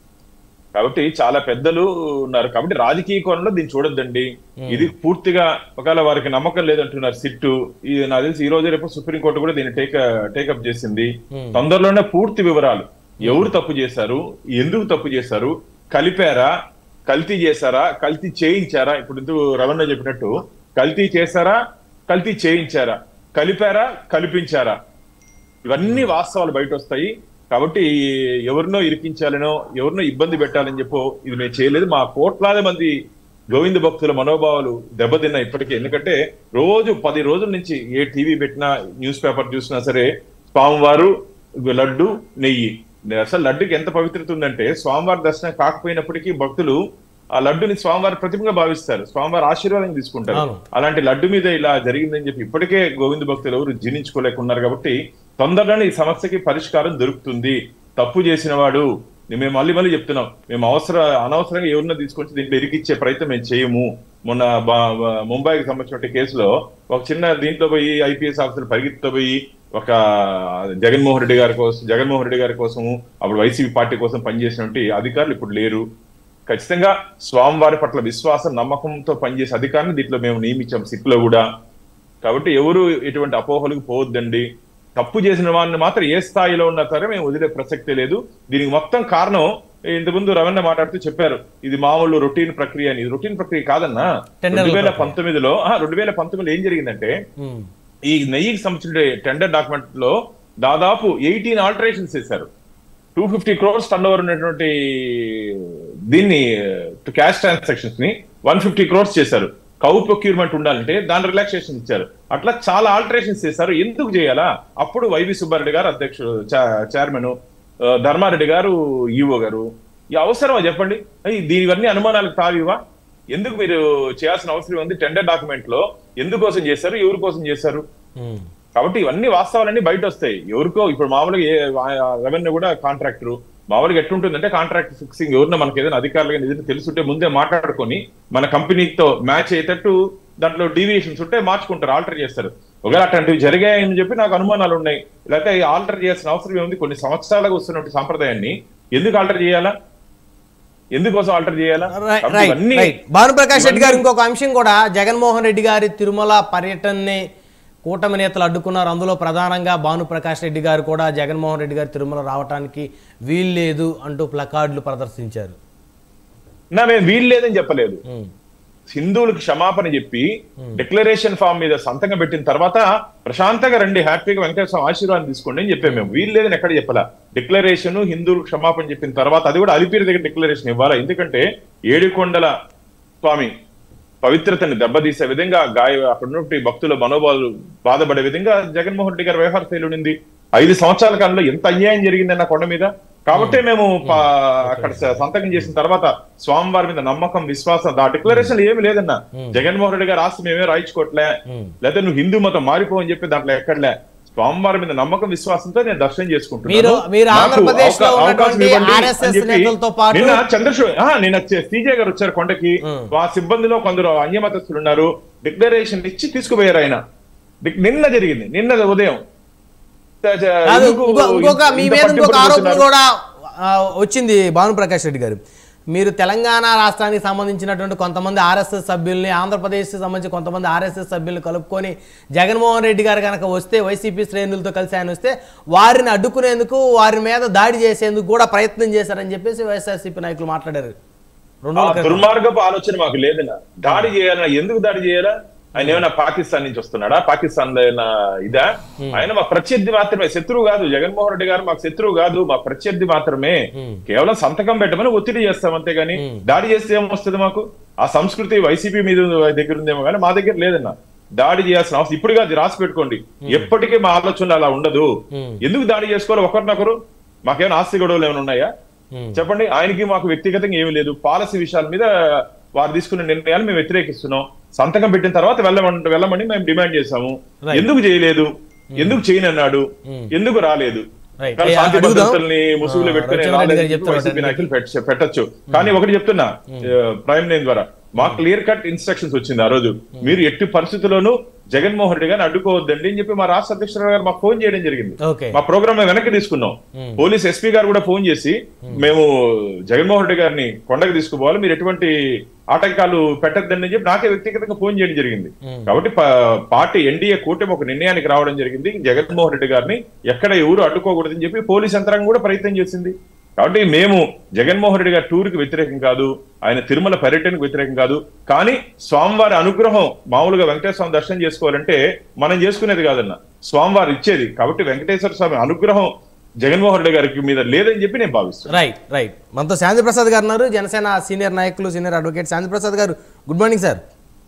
కాబట్టి చాలా పెద్దలు ఉన్నారు కాబట్టి రాజకీయ కోణంలో దీన్ని చూడొద్దండి ఇది పూర్తిగా ఒకవేళ వారికి నమ్మకం లేదంటున్నారు సిట్టు ఇది నాకు తెలిసి ఈ రోజు రేపు సుప్రీంకోర్టు కూడా దీన్ని టేక్ టేకప్ చేసింది తొందరలోనే పూర్తి వివరాలు ఎవరు తప్పు చేశారు ఎందుకు తప్పు చేశారు కలిపారా కల్తీ చేశారా కల్తీ చేయించారా ఇప్పుడు ఇందుకు రవణ చెప్పినట్టు కల్తీ చేశారా కల్తీ చేయించారా కలిపారా కల్పించారా ఇవన్నీ వాస్తవాలు బయట వస్తాయి కాబట్టి ఎవరినో ఇరికించాలనో ఎవరినో ఇబ్బంది పెట్టాలని చెప్పో ఇది మేము చేయలేదు మా కోట్లాది మంది గోవింద భక్తుల మనోభావాలు దెబ్బతిన్నా ఇప్పటికీ ఎందుకంటే రోజు పది రోజుల నుంచి ఏ టీవీ పెట్టినా న్యూస్ పేపర్ చూసినా సరే స్వామివారు లడ్డు నెయ్యి అసలు లడ్డుకి ఎంత పవిత్రత ఉందంటే స్వామివారి దర్శనం కాకపోయినప్పటికీ భక్తులు ఆ లడ్డుని స్వామివారి ప్రతిమగా భావిస్తారు స్వామివారి ఆశీర్వాదం తీసుకుంటారు అవును. అలాంటి లడ్డు మీద ఇలా జరిగిందని చెప్పి ఇప్పటికే గోవింద భక్తులు ఎవరు జీర్ణించుకోలేకున్నారు కాబట్టి తొందరలోనే ఈ సమస్యకి పరిష్కారం దొరుకుతుంది తప్పు చేసిన వాడు మేము మళ్ళీ మళ్ళీ చెప్తున్నాం మేము అవసర అనవసరంగా ఎవరినో తీసుకొచ్చి దీంట్లో ఇరికిచ్చే ప్రయత్నం మేము చేయము మొన్న బా- బా- ముంబైకి సంబంధించిన కేసులో ఒక చిన్న దీంట్లో పోయి ఐపీఎస్ ఆఫీసర్ పరిగెత్తుతో పోయి ఒక జగన్మోహన్ రెడ్డి గారి కోసం జగన్మోహన్ రెడ్డి గారి కోసము అప్పుడు వైసీపీ పార్టీ కోసం పనిచేసినటువంటి అధికారులు ఇప్పుడు లేరు ఖచ్చితంగా స్వామివారి పట్ల విశ్వాసం నమ్మకంతో పనిచేసే అధికారిని దీంట్లో మేము నియమించాం సిట్ లో కూడా కాబట్టి ఎవరు ఎటువంటి అపోహలకు పోవద్దండి తప్పు చేసిన వారిని మాత్రం ఏ స్థాయిలో ఉన్నా సరే మేము వదిలే ప్రసక్తే లేదు దీనికి మొత్తం కారణం ఇంతకుముందు రవణ మాట్లాడుతూ చెప్పారు ఇది మామూలు రొటీన్ ప్రక్రియ అని ఇది రొటీన్ ప్రక్రియ కాదన్నా టెండర్ల రెండు వేల ప్రక్రియ. పంతొమ్మిదిలో రెండు వేల పంతొమ్మిదిలో ఏం జరిగిందంటే ఉమ్. ఈ నెయ్యికి సంబంధించిన టెండర్ డాక్యుమెంట్ లో దాదాపు ఎయిటీన్ ఆల్టరేషన్స్ చేశారు two fifty crores turn over ఉన్నటువంటి దీన్ని క్యాష్ ట్రాన్సాక్షన్స్ ని వన్ ఫిఫ్టీ క్రోర్స్ చేశారు కౌ ప్రొక్యూర్మెంట్ ఉండాలంటే దాని రిలాక్సేషన్ ఇచ్చారు అట్లా చాలా ఆల్టరేషన్స్ చేశారు ఎందుకు చేయాలా అప్పుడు వైవి సుబ్బారెడ్డి గారు అధ్యక్షుడు చైర్మన్ ధర్మారెడ్డి గారు ఈఓ గారు ఈ అవసరమా చెప్పండి అయ్యి దీనివన్నీ అనుమానాలకు తావివా ఎందుకు మీరు చేయాల్సిన అవసరం ఉంది టెండర్ డాక్యుమెంట్ లో ఎందుకోసం చేశారు ఎవరి కోసం చేశారు ఉమ్. కాబట్టి ఇవన్నీ వాస్తవాలన్నీ బయట వస్తాయి ఎవరికో ఇప్పుడు మామూలుగా ఏ రెవెన్యూ కూడా కాంట్రాక్టర్ మామూలుగా ఎట్టుంటుందంటే కాంట్రాక్ట్ ఫిక్సింగ్ ఎవరినో మనకి ఏదైనా అధికారులుగా నిజంగా తెలుసుంటే ముందే మాట్లాడుకొని మన కంపెనీతో మ్యాచ్ అయ్యేటట్టు దాంట్లో డీవియేషన్స్ ఉంటే మార్చుకుంటారు ఆల్టర్ చేస్తారు ఒకవేళ అట్లాంటివి జరిగాయని చెప్పి నాకు అనుమానాలు ఉన్నాయి లేకపోతే ఆల్టర్ చేయాల్సిన అవసరం ఏముంది కొన్ని సంవత్సరాలుగా వస్తున్నటువంటి సాంప్రదాయాన్ని ఎందుకు ఆల్టర్ చేయాలా ఎందుకోసం ఆల్టర్ చేయాలా రైట్ కాబట్టి రైట్ ఇవన్నీ- రైట్ భానుప్రకాష్ రెడ్డి గారు ఇంకొక అంశం కూడా జగన్మోహన్ రెడ్డి గారి తిరుమల పర్యటనని కూటమి నేతలు అడ్డుకున్నారు అందులో ప్రధానంగా భానుప్రకాష్ రెడ్డి గారు కూడా జగన్మోహన్ రెడ్డి గారు తిరుమల రావడానికి వీల్లేదు అంటూ ప్లకార్డులు ప్రదర్శించారు నా మేము వీలు లేదని చెప్పలేదు ఉమ్. హిందువులకు క్షమాపణ చెప్పి డిక్లరేషన్ ఫామ్ మీద సంతకం పెట్టిన తర్వాత ప్రశాంతంగా రండి హ్యాపీగా వెంకటేశ్వర స్వామి ఆశీర్వాదం తీసుకోండి అని చెప్పాము మేము వీలు లేదని ఎక్కడ చెప్పలా డిక్లరేషన్ హిందువులు క్షమాపణ చెప్పిన తర్వాత అది కూడా అలిపిరి దగ్గర డిక్లరేషన్ ఇవ్వాలా ఎందుకంటే ఏడుకొండల స్వామి పవిత్రతని దెబ్బతీసే విధంగా గాయ అక్కడ ఉన్నటువంటి భక్తుల మనోభావాలు బాధపడే విధంగా జగన్మోహన్ రెడ్డి గారి వ్యవహార శైలి ఉండింది ఐదు సంవత్సరాల కాలంలో ఎంత అన్యాయం జరిగిందన్న కొండ మీద కాబట్టే మేము పా- అక్కడ స- సంతకం చేసిన తర్వాత స్వామివారి మీద నమ్మకం విశ్వాసం ఆ డిక్లరేషన్ ఏమి లేదన్న జగన్మోహన్ రెడ్డి గారు ఆస్తి మేమే రాయించుకోవట్లే లేదా నువ్వు హిందూ మతం మారిపో అని చెప్పి దాంట్లో ఎక్కడలే స్వామివారి మీద నమ్మకం విశ్వాసంతో నేను దర్శనం చేసుకుంటున్నాను మీరు- మీరు నాకు ఆంధ్రప్రదేశ్ లో అవకా- అవకాశం ఉన్నటువంటి ఇవ్వండి అని RSS చెప్పి నేతలతో పాటు- నిన్న చంద్రశేఖర్ ఆ, నిన్న సీజే గారు వచ్చారు కొండకి ఉమ్. ఆ సిబ్బందిలో కొందరు అన్యమతస్తులు ఉన్నారు డిక్లరేషన్ ఇచ్చి తీసుకుపోయారు ఆయన డిక్- నిన్న జరిగింది నిన్న ఉదయం చ- చ- కాదు, ఎందుకు ఇంకో- ఇంకొక మీ ఇంత మీద ఇంకొక పట్టింపులు ఆరోపణ పెడుతున్నారు? కూడా ఆ, వచ్చింది భానుప్రకాష్ రెడ్డి గారు మీరు తెలంగాణ రాష్ట్రానికి సంబంధించినటువంటి కొంతమంది ఆర్ఎస్ఎస్ సభ్యుల్ని ఆంధ్రప్రదేశ్కి సంబంధించి కొంతమంది ఆర్ఎస్ఎస్ సభ్యుల్ని కలుపుకొని జగన్మోహన్ రెడ్డి గారు కనుక వస్తే వైసీపీ శ్రేణులతో కలిసి ఆయన వస్తే వారిని అడ్డుకునేందుకు వారి మీద దాడి చేసేందుకు కూడా ప్రయత్నం చేశారని చెప్పేసి వైఎస్ఆర్సీపీ నాయకులు మాట్లాడారు రెండు ఆ రోజుల క్రితం. దుర్మార్గపు ఆలోచన మాకు లేదన్నా దాడి చేయాలా ఎందుకు దాడి చేయాలా ఆయన ఏమైనా పాకిస్తాన్ నుంచి వస్తున్నాడా పాకిస్తాన్ లో ఏమైనా ఇదా ఆయన మా ప్రత్యర్థి మాత్రమే శత్రువు కాదు జగన్మోహన్ రెడ్డి గారు మాకు శత్రువు కాదు మా ప్రత్యర్థి మాత్రమే కేవలం సంతకం పెట్టమని ఒత్తిడి చేస్తాం అంతేగాని దాడి చేస్తే ఏమొస్తుంది మాకు ఆ సంస్కృతి వైసీపీ మీద దగ్గర ఉందేమో కానీ మా దగ్గర లేదన్నా దాడి చేయాల్సిన అవసరం ఇప్పుడు కాదు రాసి పెట్టుకోండి ఎప్పటికీ మా ఆలోచనలు అలా ఉండదు ఎందుకు దాడి చేసుకోవాలి ఒకరినొకరు మాకేమైనా ఆస్తి గొడవలు ఏమైనా ఉన్నాయా చెప్పండి ఆయనకి మాకు వ్యక్తిగతంగా ఏమీ లేదు పాలసీ విషయాల మీద వారు తీసుకున్న నిర్ణయాలు మేము వ్యతిరేకిస్తున్నాం సంతకం పెట్టిన తర్వాత వెళ్ళమని వెళ్ళమని మేము డిమాండ్ చేశాము Right. ఎందుకు చేయలేదు ఎందుకు చేయనన్నాడు ఎందుకు రాలేదు Right. కానీ ఏ, శాంతి అడుగుదాం. భద్రతల్ని ముసుగులో ఆ, పెట్టుకుని రవిచంద్ర రెడ్డి గారు రాలేదు చెప్తారు వైసీపీ వాటి నాయకులు పెట్ట- పెట్టొచ్చు కానీ ఒకటి చెప్తున్నా ప్రైమ్ లైన్ ద్వారా మాకు క్లియర్ కట్ ఇన్స్ట్రక్షన్స్ వచ్చింది ఆ రోజు మీరు ఎట్టి పరిస్థితుల్లోనూ జగన్మోహన్ రెడ్డి గారిని అడ్డుకోవద్దండి అని చెప్పి మా రాష్ట్ర అధ్యక్షుడు గారు మాకు ఫోన్ చేయడం జరిగింది ఓకే మా ప్రోగ్రామ్ వెనక్కి తీసుకున్నాం పోలీస్ ఎస్పీ గారు కూడా ఫోన్ చేసి మేము జగన్మోహన్ రెడ్డి గారిని కొండకు తీసుకుపోవాలి మీరు ఎటువంటి ఆటంకాలు పెట్టద్దని చెప్పి నాకే వ్యక్తిగతంగా ఫోన్ చేయడం జరిగింది కాబట్టి ప- పార్టీ ఎన్డీఏ కూటమి ఒక నిర్ణయానికి రావడం జరిగింది జగన్మోహన్ రెడ్డి గారిని ఎక్కడ ఎవరు అడ్డుకోకూడదని చెప్పి పోలీస్ యంత్రాంగం కూడా ప్రయత్నం చేసింది కాబట్టి మేము జగన్మోహన్ రెడ్డి గారి టూర్ కి వ్యతిరేకం కాదు ఆయన తిరుమల పర్యటనకు వ్యతిరేకం కాదు కానీ స్వామివారి అనుగ్రహం మామూలుగా వెంకటేశ్వర స్వామి దర్శనం చేసుకోవాలంటే మనం చేసుకునేది కాదన్న స్వామివారు ఇచ్చేది కాబట్టి వెంకటేశ్వర స్వామి అనుగ్రహం జగన్మోహన్ రెడ్డి గారికి మీద లేదని చెప్పి నేను భావిస్తున్నాను రైట్ రైట్ మనతో శాంతి ప్రసాద్ గారు ఉన్నారు జనసేన సీనియర్ నాయకులు senior advocate Shanti Prasad garu good morning sir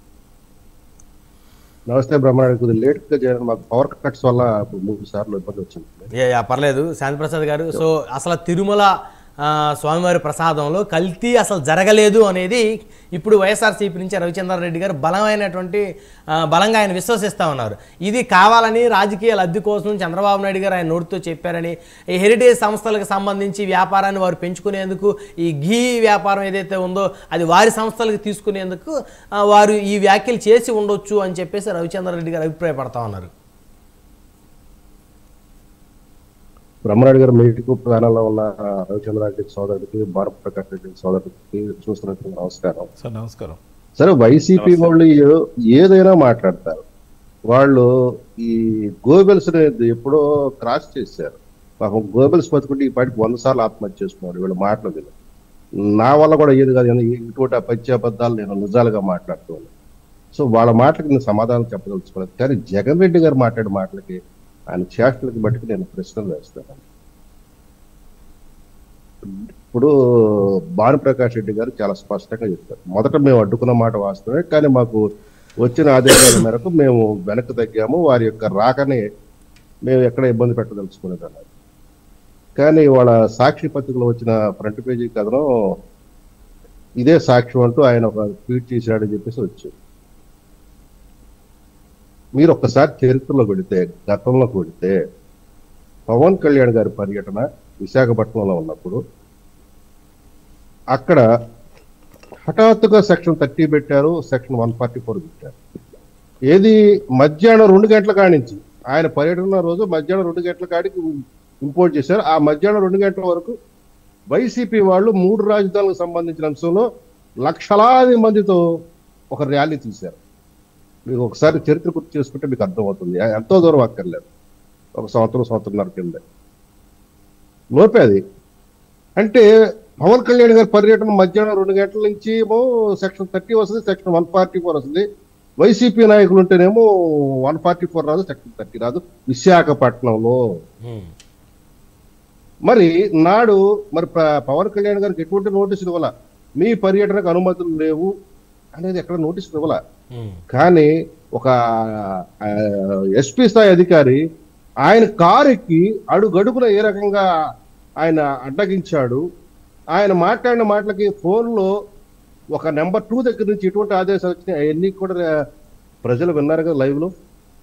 నమస్తే బ్రహ్మాండ కొద్దిగా లేట్ గా చేయడం మాకు పవర్ కట్స్ వల్ల మూడు సార్లు ఇబ్బంది వచ్చింది యా, యా, పర్లేదు శాంతి ప్రసాద్ గారు సో అసలు తిరుమల ఆ, స్వామివారి ప్రసాదంలో కల్తీ అసలు జరగలేదు అనేది ఇప్పుడు వైఎస్ఆర్సీపీ నుంచి రవిచంద్రారెడ్డి గారు బలమైనటువంటి ఆ, బలంగా ఆయన విశ్వసిస్తా ఉన్నారు ఇది కావాలని రాజకీయ లబ్ధి కోసం చంద్రబాబు నాయుడు గారు ఆయన నోటితో చెప్పారని ఈ హెరిటేజ్ సంస్థలకు సంబంధించి వ్యాపారాన్ని వారు పెంచుకునేందుకు ఈ ఘీ వ్యాపారం ఏదైతే ఉందో అది వారి సంస్థలకు తీసుకునేందుకు ఆ, వారు ఈ వ్యాఖ్యలు చేసి ఉండొచ్చు అని చెప్పేసి రవిచంద్రారెడ్డి గారు అభిప్రాయపడతా ఉన్నారు బ్రహ్మనాయుడు గారు మీటింగ్ ప్యానల్లో ఉన్న ఆ, రవిచంద్రారెడ్డి సోదరుడికి భారత ప్రకాష్ రెడ్డి సోదరుడికి చూస్తున్నట్టు నమస్కారం సార్ నమస్కారం సరే వైసీపీ వాళ్ళు ఏ- ఏదైనా మాట్లాడతారు వాళ్ళు ఈ గోబెల్స్ అనేది ఎప్పుడో క్రాస్ చేశారు పాపం గోబెల్స్ బతుకుంటే ఈ పాటికి వంద సార్లు ఆత్మహత్య చేసుకున్నాడు వీళ్ళు మాటలు విని. నా వల్ల కూడా ఏది కాదు కానీ ఇటువంటి పత్యాబద్ధాలు నేను నిజాలుగా మాట్లాడుతున్నాను సో వాళ్ళ మాటలకి నేను సమాధానం చెప్పదలుచుకోలేదు కానీ జగన్ రెడ్డి గారు మాట్లాడే మాటలకి ఆయన చేష్టలకి బట్టి నేను ప్రశ్నలు వేస్తాను ఇప్పుడు భానుప్రకాష్ రెడ్డి గారు చాలా స్పష్టంగా చెప్పారు మొదట మేము అడ్డుకున్న మాట వాస్తవమే కానీ మాకు వచ్చిన ఆదేశాల మేరకు మేము వెనక్కి తగ్గాము వారి యొక్క రాకని మేము ఎక్కడ ఇబ్బంది పెట్టదలుచుకునేది అన్నారు కానీ వాళ్ళ సాక్షి పత్రికలో వచ్చిన ఫ్రంట్ పేజీ కథనం ఇదే సాక్ష్యం అంటూ ఆయన ఒక ట్వీట్ చేశాడని చెప్పేసి వచ్చింది మీరు ఒక్కసారి చరిత్రలో పెడితే గతంలో పెడితే పవన్ కళ్యాణ్ గారి పర్యటన విశాఖపట్నంలో ఉన్నప్పుడు అక్కడ హఠాత్తుగా సెక్షన్ థర్టీ పెట్టారు సెక్షన్ వన్ ఫార్టీ ఫోర్ పెట్టారు ఏది మధ్యాహ్నం రెండు గంటల కానించి ఆయన పర్యటన రోజు మధ్యాహ్నం రెండు గంటల కాడికి ఇంపోర్ట్ చేశారు ఆ మధ్యాహ్నం రెండు గంటల వరకు వైసీపీ వాళ్ళు మూడు రాజధానులకు సంబంధించిన అంశంలో లక్షలాది మందితో ఒక ర్యాలీ తీశారు మీకు ఒకసారి చరిత్ర గుర్తు చేసుకుంటే మీకు అర్థమవుతుంది ఎంతో దూరం అక్కర్లేదు ఒక సంవత్సరం సంవత్సరంన్నర కింద లోపే అది అంటే పవన్ కళ్యాణ్ గారి పర్యటన మధ్యాహ్నం రెండు గంటల నుంచి ఏమో సెక్షన్ థర్టీ వస్తుంది సెక్షన్ వన్ ఫార్టీ ఫోర్ వస్తుంది వైసీపీ నాయకులు ఉంటేనేమో వన్ ఫార్టీ ఫోర్ రాదు సెక్షన్ థర్టీ రాదు విశాఖపట్నంలో మరి నాడు మరి ప- పవన్ కళ్యాణ్ గారికి ఎటువంటి నోటీసులు ఇవ్వాల మీ పర్యటనకు అనుమతులు లేవు అనేది ఎక్కడ నోటీసులు ఇవ్వాల ఉమ్, కానీ ఒక ఎస్పీ స్థాయి అధికారి ఆయన కారు ఎక్కి అడుగడుగున ఏ రకంగా ఆయన అడ్డగించాడు ఆయన మాట్లాడిన మాటలకి ఫోన్లో ఒక నెంబర్ టూ దగ్గర నుంచి ఎటువంటి ఆదేశాలు వచ్చినాయి అవన్నీ కూడా ప్రజలు విన్నారు కదా లైవ్ లో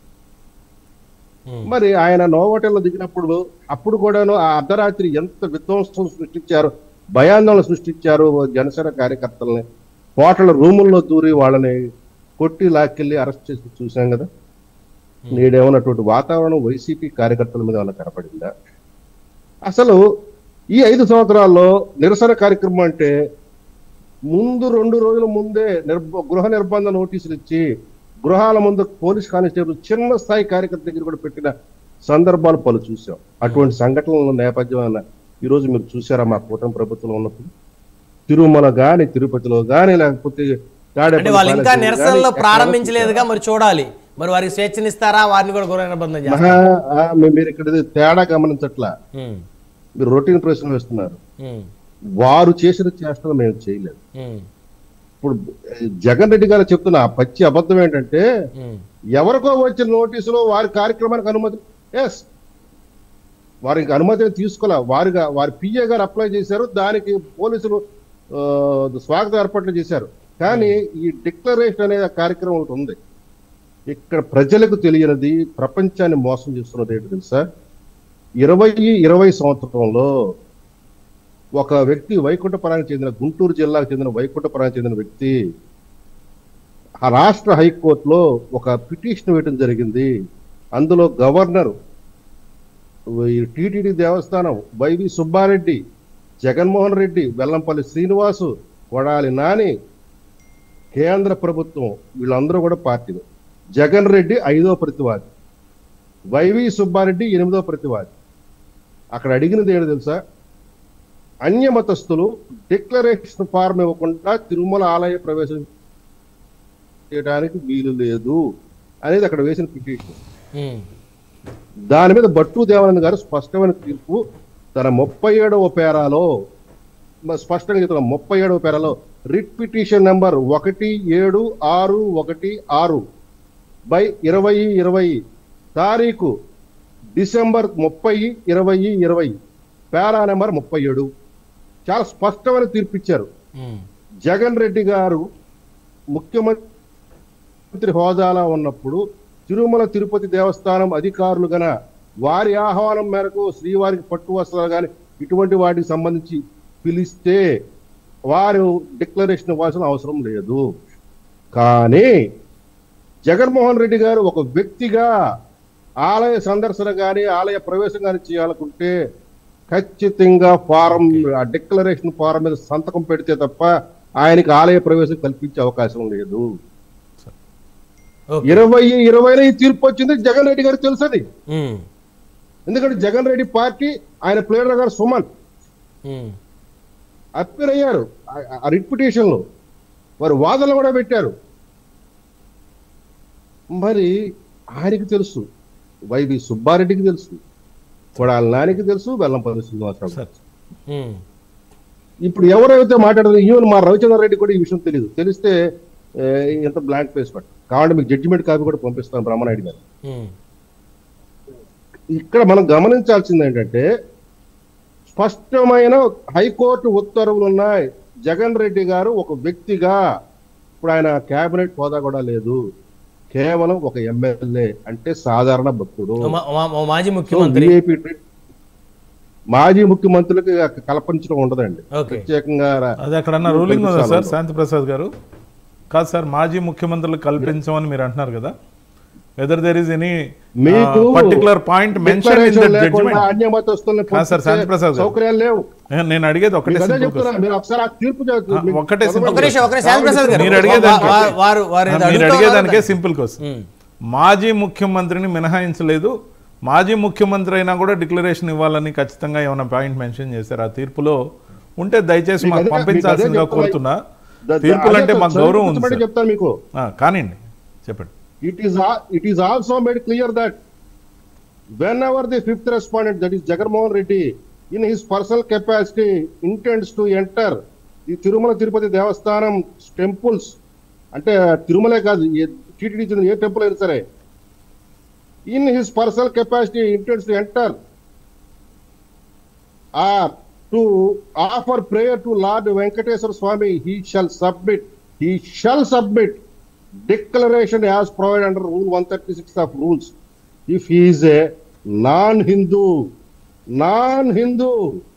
ఉమ్. మరి ఆయన నోవోటెల్లో దిగినప్పుడు అప్పుడు కూడాను ఆ అర్ధరాత్రి ఎంత విధ్వంసం సృష్టించారు భయాందోళన సృష్టించారు జనసేన కార్యకర్తల్ని హోటల్ రూముల్లో దూరి వాళ్ళని కొట్టి లాక్కెళ్ళి అరెస్ట్ చేసి చూసాం కదా నేడేమన్నటువంటి వాతావరణం వైసీపీ కార్యకర్తల మీద ఏమైనా కనపడిందా అసలు ఈ ఐదు సంవత్సరాల్లో నిరసన కార్యక్రమం అంటే ముందు రెండు రోజుల ముందే నిర్బ గృహ నిర్బంధ నోటీసులు ఇచ్చి గృహాల ముందు పోలీస్ కానిస్టేబుల్ చిన్న స్థాయి కార్యకర్త దగ్గర కూడా పెట్టిన సందర్భాలు పలు చూసాం అటువంటి సంఘటనల నేపథ్యం ఈ రోజు మీరు చూసారా మా కూటమి ప్రభుత్వంలో ఉన్నప్పుడు తిరుమల గాని తిరుపతిలో గాని లేకపోతే తాడేపల్లి అంటే వాళ్ళు ఇంకా ప్యాలెస్లో గాని నిరసనలో ఎక్కడ ప్రారంభించలేదుగా మరి చూడాలి మరి వారికి స్వేచ్ఛనిస్తారా వారిని కూడా గృహ నిర్బంధం చేస్తారా మహా ఆ, మీ- మీరు ఇక్కడ తేడా గమనించట్లా ఉమ్, మీరు రొటీన్ ప్రశ్నలు వేస్తున్నారు ఉమ్, వారు చేసిన చేష్టలు మేము చేయలేదు ఉమ్, ఇప్పుడు ఏ, జగన్ రెడ్డి గారు చెప్తున్న ఆ పచ్చి అబద్ధం ఏంటంటే ఉమ్, ఎవరికో వచ్చిన నోటీసులో వారి కార్యక్రమానికి అనుమతి ఎస్ వారి ఇంకా అనుమతి తీసుకోలే వారిగా వారి పిఏ గారు అప్లై చేశారు దానికి పోలీసులు ఆ, స్వాగత ఏర్పాట్లు చేశారు కానీ ఈ డిక్లరేషన్ అనే కార్యక్రమం ఒకటి ఉంది ఇక్కడ ప్రజలకు తెలియనిది ప్రపంచాన్ని మోసం చేస్తున్నది ఏంటి తెలుసా ఇరవై ఇరవై సంవత్సరంలో ఒక వ్యక్తి వైకుంఠపురానికి చెందిన గుంటూరు జిల్లాకు చెందిన వైకుంఠపురానికి చెందిన వ్యక్తి ఆ రాష్ట్ర హైకోర్టులో ఒక పిటిషన్ వేయడం జరిగింది అందులో గవర్నర్ ఈ టిటిడి దేవస్థానం వైవి సుబ్బారెడ్డి జగన్మోహన్ రెడ్డి వెల్లంపల్లి శ్రీనివాసు కొడాలి నాని కేంద్ర ప్రభుత్వం వీళ్ళందరూ కూడా పార్టీలు జగన్ రెడ్డి ఐదో ప్రతివాది వైవి సుబ్బారెడ్డి ఎనిమిదో ప్రతివాది అక్కడ అడిగినది ఏంటి తెలుసా అన్యమతస్థులు డిక్లరేషన్ ఫారం ఇవ్వకుండా తిరుమల ఆలయ ప్రవేశం చేయడానికి వీలు లేదు అనేది అక్కడ వేసిన పిటిషన్ ఉమ్, దాని మీద బట్టు దేవానంద్ గారు స్పష్టమైన తీర్పు తన ముప్పై ఏడవ పేరాలో మ- స్పష్టంగా చెప్తున్నా ముప్పై ఏడవ పేరాలో రిట్ పిటిషన్ నెంబర్ ఒకటి ఏడు ఆరు ఒకటి ఆరు బై ఇరవై ఇరవై తారీఖు డిసెంబర్ ముప్పై ఇరవై ఇరవై పేరా నెంబర్ ముప్పై ఏడు చాలా స్పష్టమైన తీర్పు ఇచ్చారు ఉమ్, జగన్ రెడ్డి గారు ముఖ్యమంత్రి హోదాలో ఉన్నప్పుడు తిరుమల తిరుపతి దేవస్థానం అధికారులు గన వారి ఆహ్వానం మేరకు శ్రీవారికి పట్టు వస్త్రాలు కానీ ఇటువంటి వాటికి సంబంధించి పిలిస్తే వారు డిక్లరేషన్ ఇవ్వాల్సిన అవసరం లేదు కానీ జగన్మోహన్ రెడ్డి గారు ఒక వ్యక్తిగా ఆలయ సందర్శన కానీ ఆలయ ప్రవేశం కానీ చేయాలనుకుంటే ఖచ్చితంగా ఫారం ఆ డిక్లరేషన్ ఫారం మీద సంతకం పెడితే తప్ప ఆయనకి ఆలయ ప్రవేశం కల్పించే అవకాశం లేదు ఓకే. ఇరవై ఇరవైలో ఈ తీర్పు వచ్చింది జగన్ రెడ్డి గారికి తెలుసది ఉమ్, ఎందుకంటే జగన్ రెడ్డి పార్టీ ఆయన ప్లేడర్ గారు సుమన్ ఉమ్, అప్పీర్ అయ్యారు ఆ- ఆ రిప్యుటేషన్ లో వారు వాదనలు కూడా పెట్టారు మరి ఆయనకి తెలుసు వైవి సుబ్బారెడ్డికి తెలుసు కొడాల నానికి తెలుసు వెల్లంపల్లి శ్రీనివాసరావు సార్ ఉమ్, ఇప్పుడు ఎవరైతే మాట్లాడారో ఈవెన్ మా రవిచంద్ర రెడ్డి కూడా ఈ విషయం తెలియదు తెలిస్తే ఏ, ఎంత బ్లాంక్ ఫేస్ పెట్ట కావాలంటే మీకు జడ్జిమెంట్ కాపీ కూడా పంపిస్తాను బ్రహ్మనాయుడు గారు ఉమ్, ఇక్కడ మనం గమనించాల్సింది ఏంటంటే స్పష్టమైన హైకోర్టు ఉత్తర్వులు ఉన్నాయి జగన్ రెడ్డి గారు ఒక వ్యక్తిగా ఇప్పుడు ఆయన కేబినెట్ హోదా కూడా లేదు కేవలం ఒక ఎమ్మెల్యే అంటే సాధారణ భక్తుడు ఓ మా- మా- మా మాజీ సో ముఖ్యమంత్రి VIP ట్రీట్- మాజీ ముఖ్యమంత్రులకి కల్పించడం ఉండదండి ఓకే. ప్రత్యేకంగా రా- అది అక్కడన్న రూలింగ్ ఉందా సార్ కల్పించాలి. శాంతి ప్రసాద్ గారు కాదు సార్ మాజీ ముఖ్యమంత్రులు కల్పించమని మీరు అంటున్నారు కదా వెదర్ దేర్ ఇస్ ఎనీ మీకు particular point mention in declaration that లేకుండా జడ్జ్మెంట్ అన్యమతస్తుల్ని కాదు సార్, శాంతి ప్రసాద్ గారు. సౌకర్యాలు లేవు నేను అడిగేది ఒకటే మీకు అదే simple చెప్తున్నా question. మీరు ఒకసారి ఆ తీర్పు చదువు- ఆ, మీకు ఒకటే చదవండి. simple ఒక నిమిషం ఒక నిమిషం శ్యామ్ ప్రసాద్ గారు మీరు అడిగేదానికి వా- వా- వారు వారు ఏదో మీరు అడుగుతా అడిగేదానికే ఉన్నారు. సింపుల్ క్వశ్చన్ ఉమ్, మాజీ ముఖ్యమంత్రిని మినహాయించలేదు మాజీ ముఖ్యమంత్రి అయినా కూడా డిక్లరేషన్ ఇవ్వాలని ఖచ్చితంగా ఏమైనా పాయింట్ మెన్షన్ చేశారు ఆ తీర్పులో ఉంటే దయచేసి మీకు మాకు అదే- మీకు అదే పంపించాల్సిందిగా చెప్తున్నా. కోరుతున్నా ద- ద- తీర్పులు అంటే అదే మాకు చదువు గౌరవం ఉంది గుర్తుపెట్టి సార్. చెప్తాను మీకు ఆ, కానివ్వండి చెప్పండి it is a- it is also made clear that whenever the fifth respondent that is Jagan Mohan Reddy in his personal capacity intends to enter ఈ తిరుమల తిరుపతి దేవస్థానం టెంపుల్స్ అంటే తిరుమలే కాదు టీటీడీ చెందిన ఏ టెంపుల్ అయినా సరే in his personal capacity intends to enter or to offer prayer to lord Venkateswara Swami he shall submit he shall submit declaration as provide under rule one thirty six of rules if he's a non Hindu non Hindu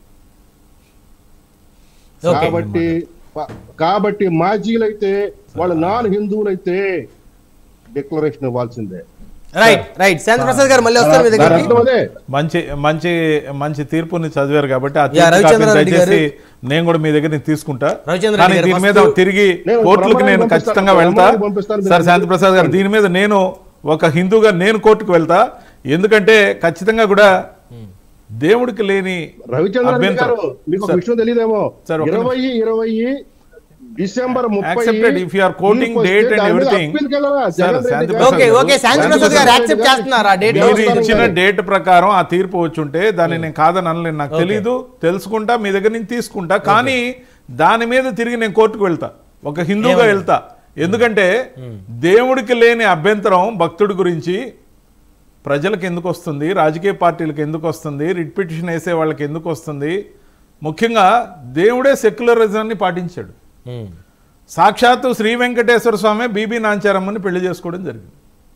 Okay. కాబట్టి ప- కాబట్టి మాజీలైతే వాళ్ళు నాన్ హిందువులైతే declaration ఇవ్వాల్సిందే right right Shanti Prasad garu మళ్ళీ వస్తారు మీ దాని దగ్గరికి అర్థం అదే మంచి మంచి మంచి తీర్పుని చదివారు కాబట్టి ఆ యా, తీర్పు రవిచంద్ర కాపీని రెడ్డి దయచేసి గారు. నేను కూడా మీ దగ్గర నుంచి తీసుకుంటా రవిచంద్ర కానీ రెడ్డి గారు దీని మీద first- తిరిగి నేను కోర్టులకు నేను బ్రహ్మాండంగా ఖచ్చితంగా పంపిస్తాను, వెళ్తా బ్రహ్మాండంగా పంపిస్తాను. సార్ శాంతి ప్రసాద్ గారు దీని మీద నేను ఒక హిందూగా నేను కోర్టుకు వెళ్తా ఎందుకంటే ఖచ్చితంగా కూడా దేవుడికి లేని రవిచంద్ర రెడ్డి అభ్యంతరం. గారు మీకు ఒక సార్. విషయం తెలియదేమో సార్, ఒక ఇరవై ఇరవై డిసెంబర్ ముప్పై Accepted if you are quoting తీర్పు వస్తే date and దాని మీద everything. appeal కి వెళ్ళరా? Sir, Jagan Reddy Shanti garu. Prasad okay okay Shanti Prasad garu accept చేస్తున్నారు ఆ డేట్ మీరు దేవస్థానం ఇచ్చిన గారు. డేట్ ప్రకారం ఆ తీర్పు వచ్చి ఉంటే దాన్ని నేను కాదని అనలేను నాకు తెలీదు తెలుసుకుంటా మీ దగ్గర నుంచి తీసుకుంటా కానీ దాని మీద తిరిగి నేను కోర్టుకు వెళ్తా ఒక హిందూగా ఏమని? వెళ్తా ఎందుకంటే దేవుడికి లేని అభ్యంతరం భక్తుడి గురించి ప్రజలకు ఎందుకు వస్తుంది రాజకీయ పార్టీలకు ఎందుకు వస్తుంది రిట్ పిటిషన్ వేసే వాళ్ళకి ఎందుకు వస్తుంది ముఖ్యంగా దేవుడే సెక్యులరిజాన్ని పాటించాడు సాక్షాత్తు శ్రీ వెంకటేశ్వర స్వామి బీబీ నాంచారమ్మని పెళ్లి చేసుకోవడం జరిగింది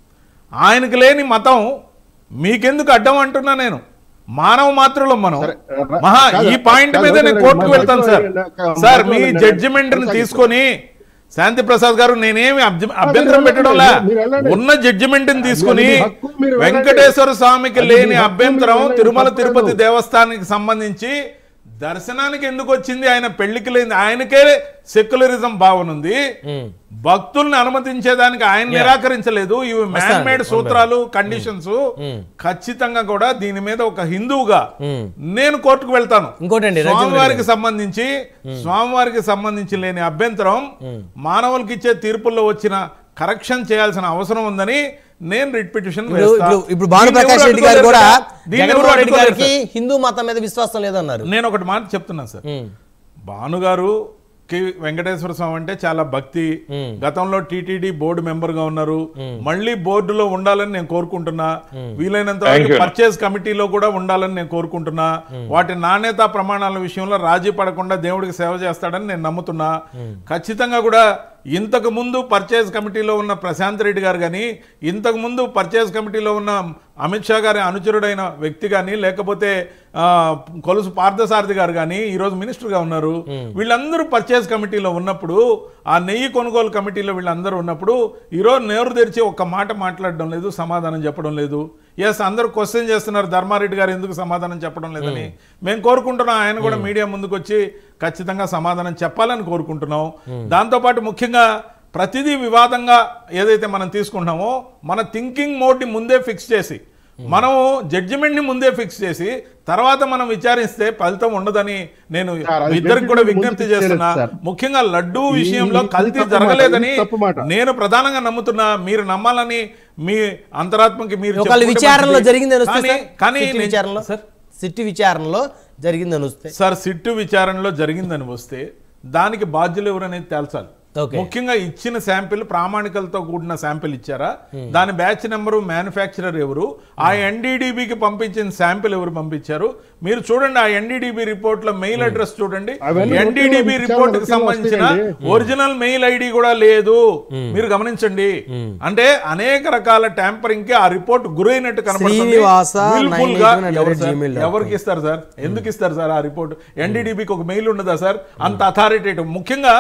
ఆయనకు లేని మతం మీకెందుకు అడ్డం అంటున్నా నేను మానవ మాత్రులం మనం సరే, ర- మహా కాదు, ఈ పాయింట్ కాదు, మీద నేను కాదు, కోర్టుకు కాదు, వెళ్తాను సార్ కాదు, సార్ కాదు, మీ కాదు, జడ్జిమెంట్ ని కాదు, తీసుకొని శాంతి ప్రసాద్ గారు నేనేమి అబ్జ- అభ్యంతరం వెళ్ళండి, పెట్టడంలా మీరు వెళ్ళండి. ఉన్న జడ్జిమెంట్ ని తీసుకుని మీ హక్కు, మీరు వెళ్ళండి. వెంకటేశ్వర స్వామికి అది మీ లేని హక్కు, అభ్యంతరం మీరు వెళ్ళండి, తిరుమల తప్పు తిరుపతి లేదు. దేవస్థానానికి సంబంధించి దర్శనానికి ఎందుకు వచ్చింది ఆయన పెళ్లికి లేని ఆయనకే సెక్యులరిజం భావన ఉంది భక్తుల్ని అనుమతించేదానికి ఆయన నిరాకరించలేదు ఇవి మ్యాన్ మేడ్ సూత్రాలు కండిషన్స్ ఖచ్చితంగా కూడా దీని మీద ఒక హిందువుగా నేను కోర్టుకు వెళ్తాను ఇంకోటండి, రాజేంద్ర స్వామివారికి సంబంధించి స్వామివారికి సంబంధించి లేని అభ్యంతరం మానవులకి ఇచ్చే తీర్పుల్లో వచ్చిన కరెక్షన్ చేయాల్సిన అవసరం ఉందని నేను రిట్ పిటిషన్ ఇప్పుడు ఇప్పుడు- ఇప్పుడు భానుప్రకాష్ రెడ్డి గారు కూడా జగన్మోహన్ రెడ్డి గారికి హిందూ మతం మీద విశ్వాసం లేదన్నారు నేను ఒకటి మాట చెప్తున్నాను సార్ భానుగారు కి వెంకటేశ్వర స్వామి అంటే చాలా భక్తి గతంలో టీటీడీ బోర్డు మెంబర్ గా ఉన్నారు మళ్ళీ బోర్డులో ఉండాలని నేను కోరుకుంటున్నా వీలైనంత Thank వరకు you. పర్చేస్ కమిటీలో కూడా ఉండాలని నేను కోరుకుంటున్నా వాటి నాణ్యత ప్రమాణాల విషయంలో రాజీ పడకుండా దేవుడికి సేవ చేస్తాడని నేను నమ్ముతున్నా ఖచ్చితంగా కూడా ఇంతకు ముందు పర్చేజ్ కమిటీలో ఉన్న ప్రశాంత్ రెడ్డి గారు కానీ ఇంతకు ముందు పర్చేజ్ కమిటీలో ఉన్న అమిత్ షా గారి అనుచరుడైన వ్యక్తి కానీ లేకపోతే ఆ, కొలుసు పార్థసారథి గారు కానీ ఈరోజు మినిస్టర్గా ఉన్నారు వీళ్ళందరూ పర్చేజ్ కమిటీలో ఉన్నప్పుడు ఆ నెయ్యి కొనుగోలు కమిటీలో వీళ్ళందరూ ఉన్నప్పుడు ఈరోజు నేరు తెరిచి ఒక్క మాట మాట్లాడడం లేదు సమాధానం చెప్పడం లేదు ఎస్ అందరూ క్వశ్చన్ చేస్తున్నారు ధర్మారెడ్డి గారు ఎందుకు సమాధానం చెప్పడం లేదని మేము కోరుకుంటున్నాం ఆయన కూడా మీడియా ముందుకు వచ్చి ఖచ్చితంగా సమాధానం చెప్పాలని కోరుకుంటున్నాం దాంతోపాటు ముఖ్యంగా ప్రతిదీ వివాదంగా ఏదైతే మనం తీసుకుంటున్నామో మన థింకింగ్ మోడ్ని ముందే ఫిక్స్ చేసి మనం జడ్జిమెంట్ ని ముందే ఫిక్స్ చేసి తర్వాత మనం విచారిస్తే ఫలితం ఉండదని నేను సార్, అది ఇద్దరికి కూడా judgment విజ్ఞప్తి ముందు చేస్తున్నా చేయలేదు, సార్. ముఖ్యంగా లడ్డూ ఈ- విషయంలో ఇది కల్తీ తప్పు మాట, జరగలేదని ఇది తప్పు మాట. నేను ప్రధానంగా నమ్ముతున్నా మీరు నమ్మాలని మీ అంతరాత్మకి మీరు ఒకవేళ చెప్పుకుంటే విచారణలో మంచిది. జరిగిందని వస్తే కానీ- సార్? కానీ సిట్టు నేను- విచారణలో సార్ సిట్టు విచారణలో జరిగిందని వస్తే సార్ సిట్టు విచారణలో జరిగిందని వస్తే దానికి బాధ్యులు ఎవరనేది తేల్చాలి ఓకే. ముఖ్యంగా ఇచ్చిన శాంపిల్ ప్రామాణికలతో కూడిన శాంపిల్ ఇచ్చారా దాని బ్యాచ్ నెంబరు మ్యానుఫ్యాక్చరర్ ఎవరు ఆ ఎన్డీడీబీకి పంపించిన శాంపిల్ ఎవరు పంపించారు మీరు చూడండి ఆ ఎన్డీడీబీ రిపోర్ట్ లో మెయిల్ అడ్రస్ చూడండి అవన్నీ ఎన్డీడీబీ ఒకే రిపోర్ట్ కి ఒకే సంబంధించిన వస్తాయండి. ఒరిజినల్ మెయిల్ ఐడి కూడా లేదు మీరు గమనించండి అంటే అనేక రకాల ట్యాంపరింగ్ కి ఆ రిపోర్ట్ గురైనట్టు కనపడుతుంది శ్రీనివాస Willful గా 981 ఎవరు సార్? gmail dot com. ఎవరికి ఇస్తారు సార్ ఎందుకు ఇస్తారు సార్ ఆ రిపోర్ట్ ఎన్డీడీబీకి ఒక మెయిల్ ఉండదా సార్ అంత అథారిటేటివ్ ముఖ్యంగా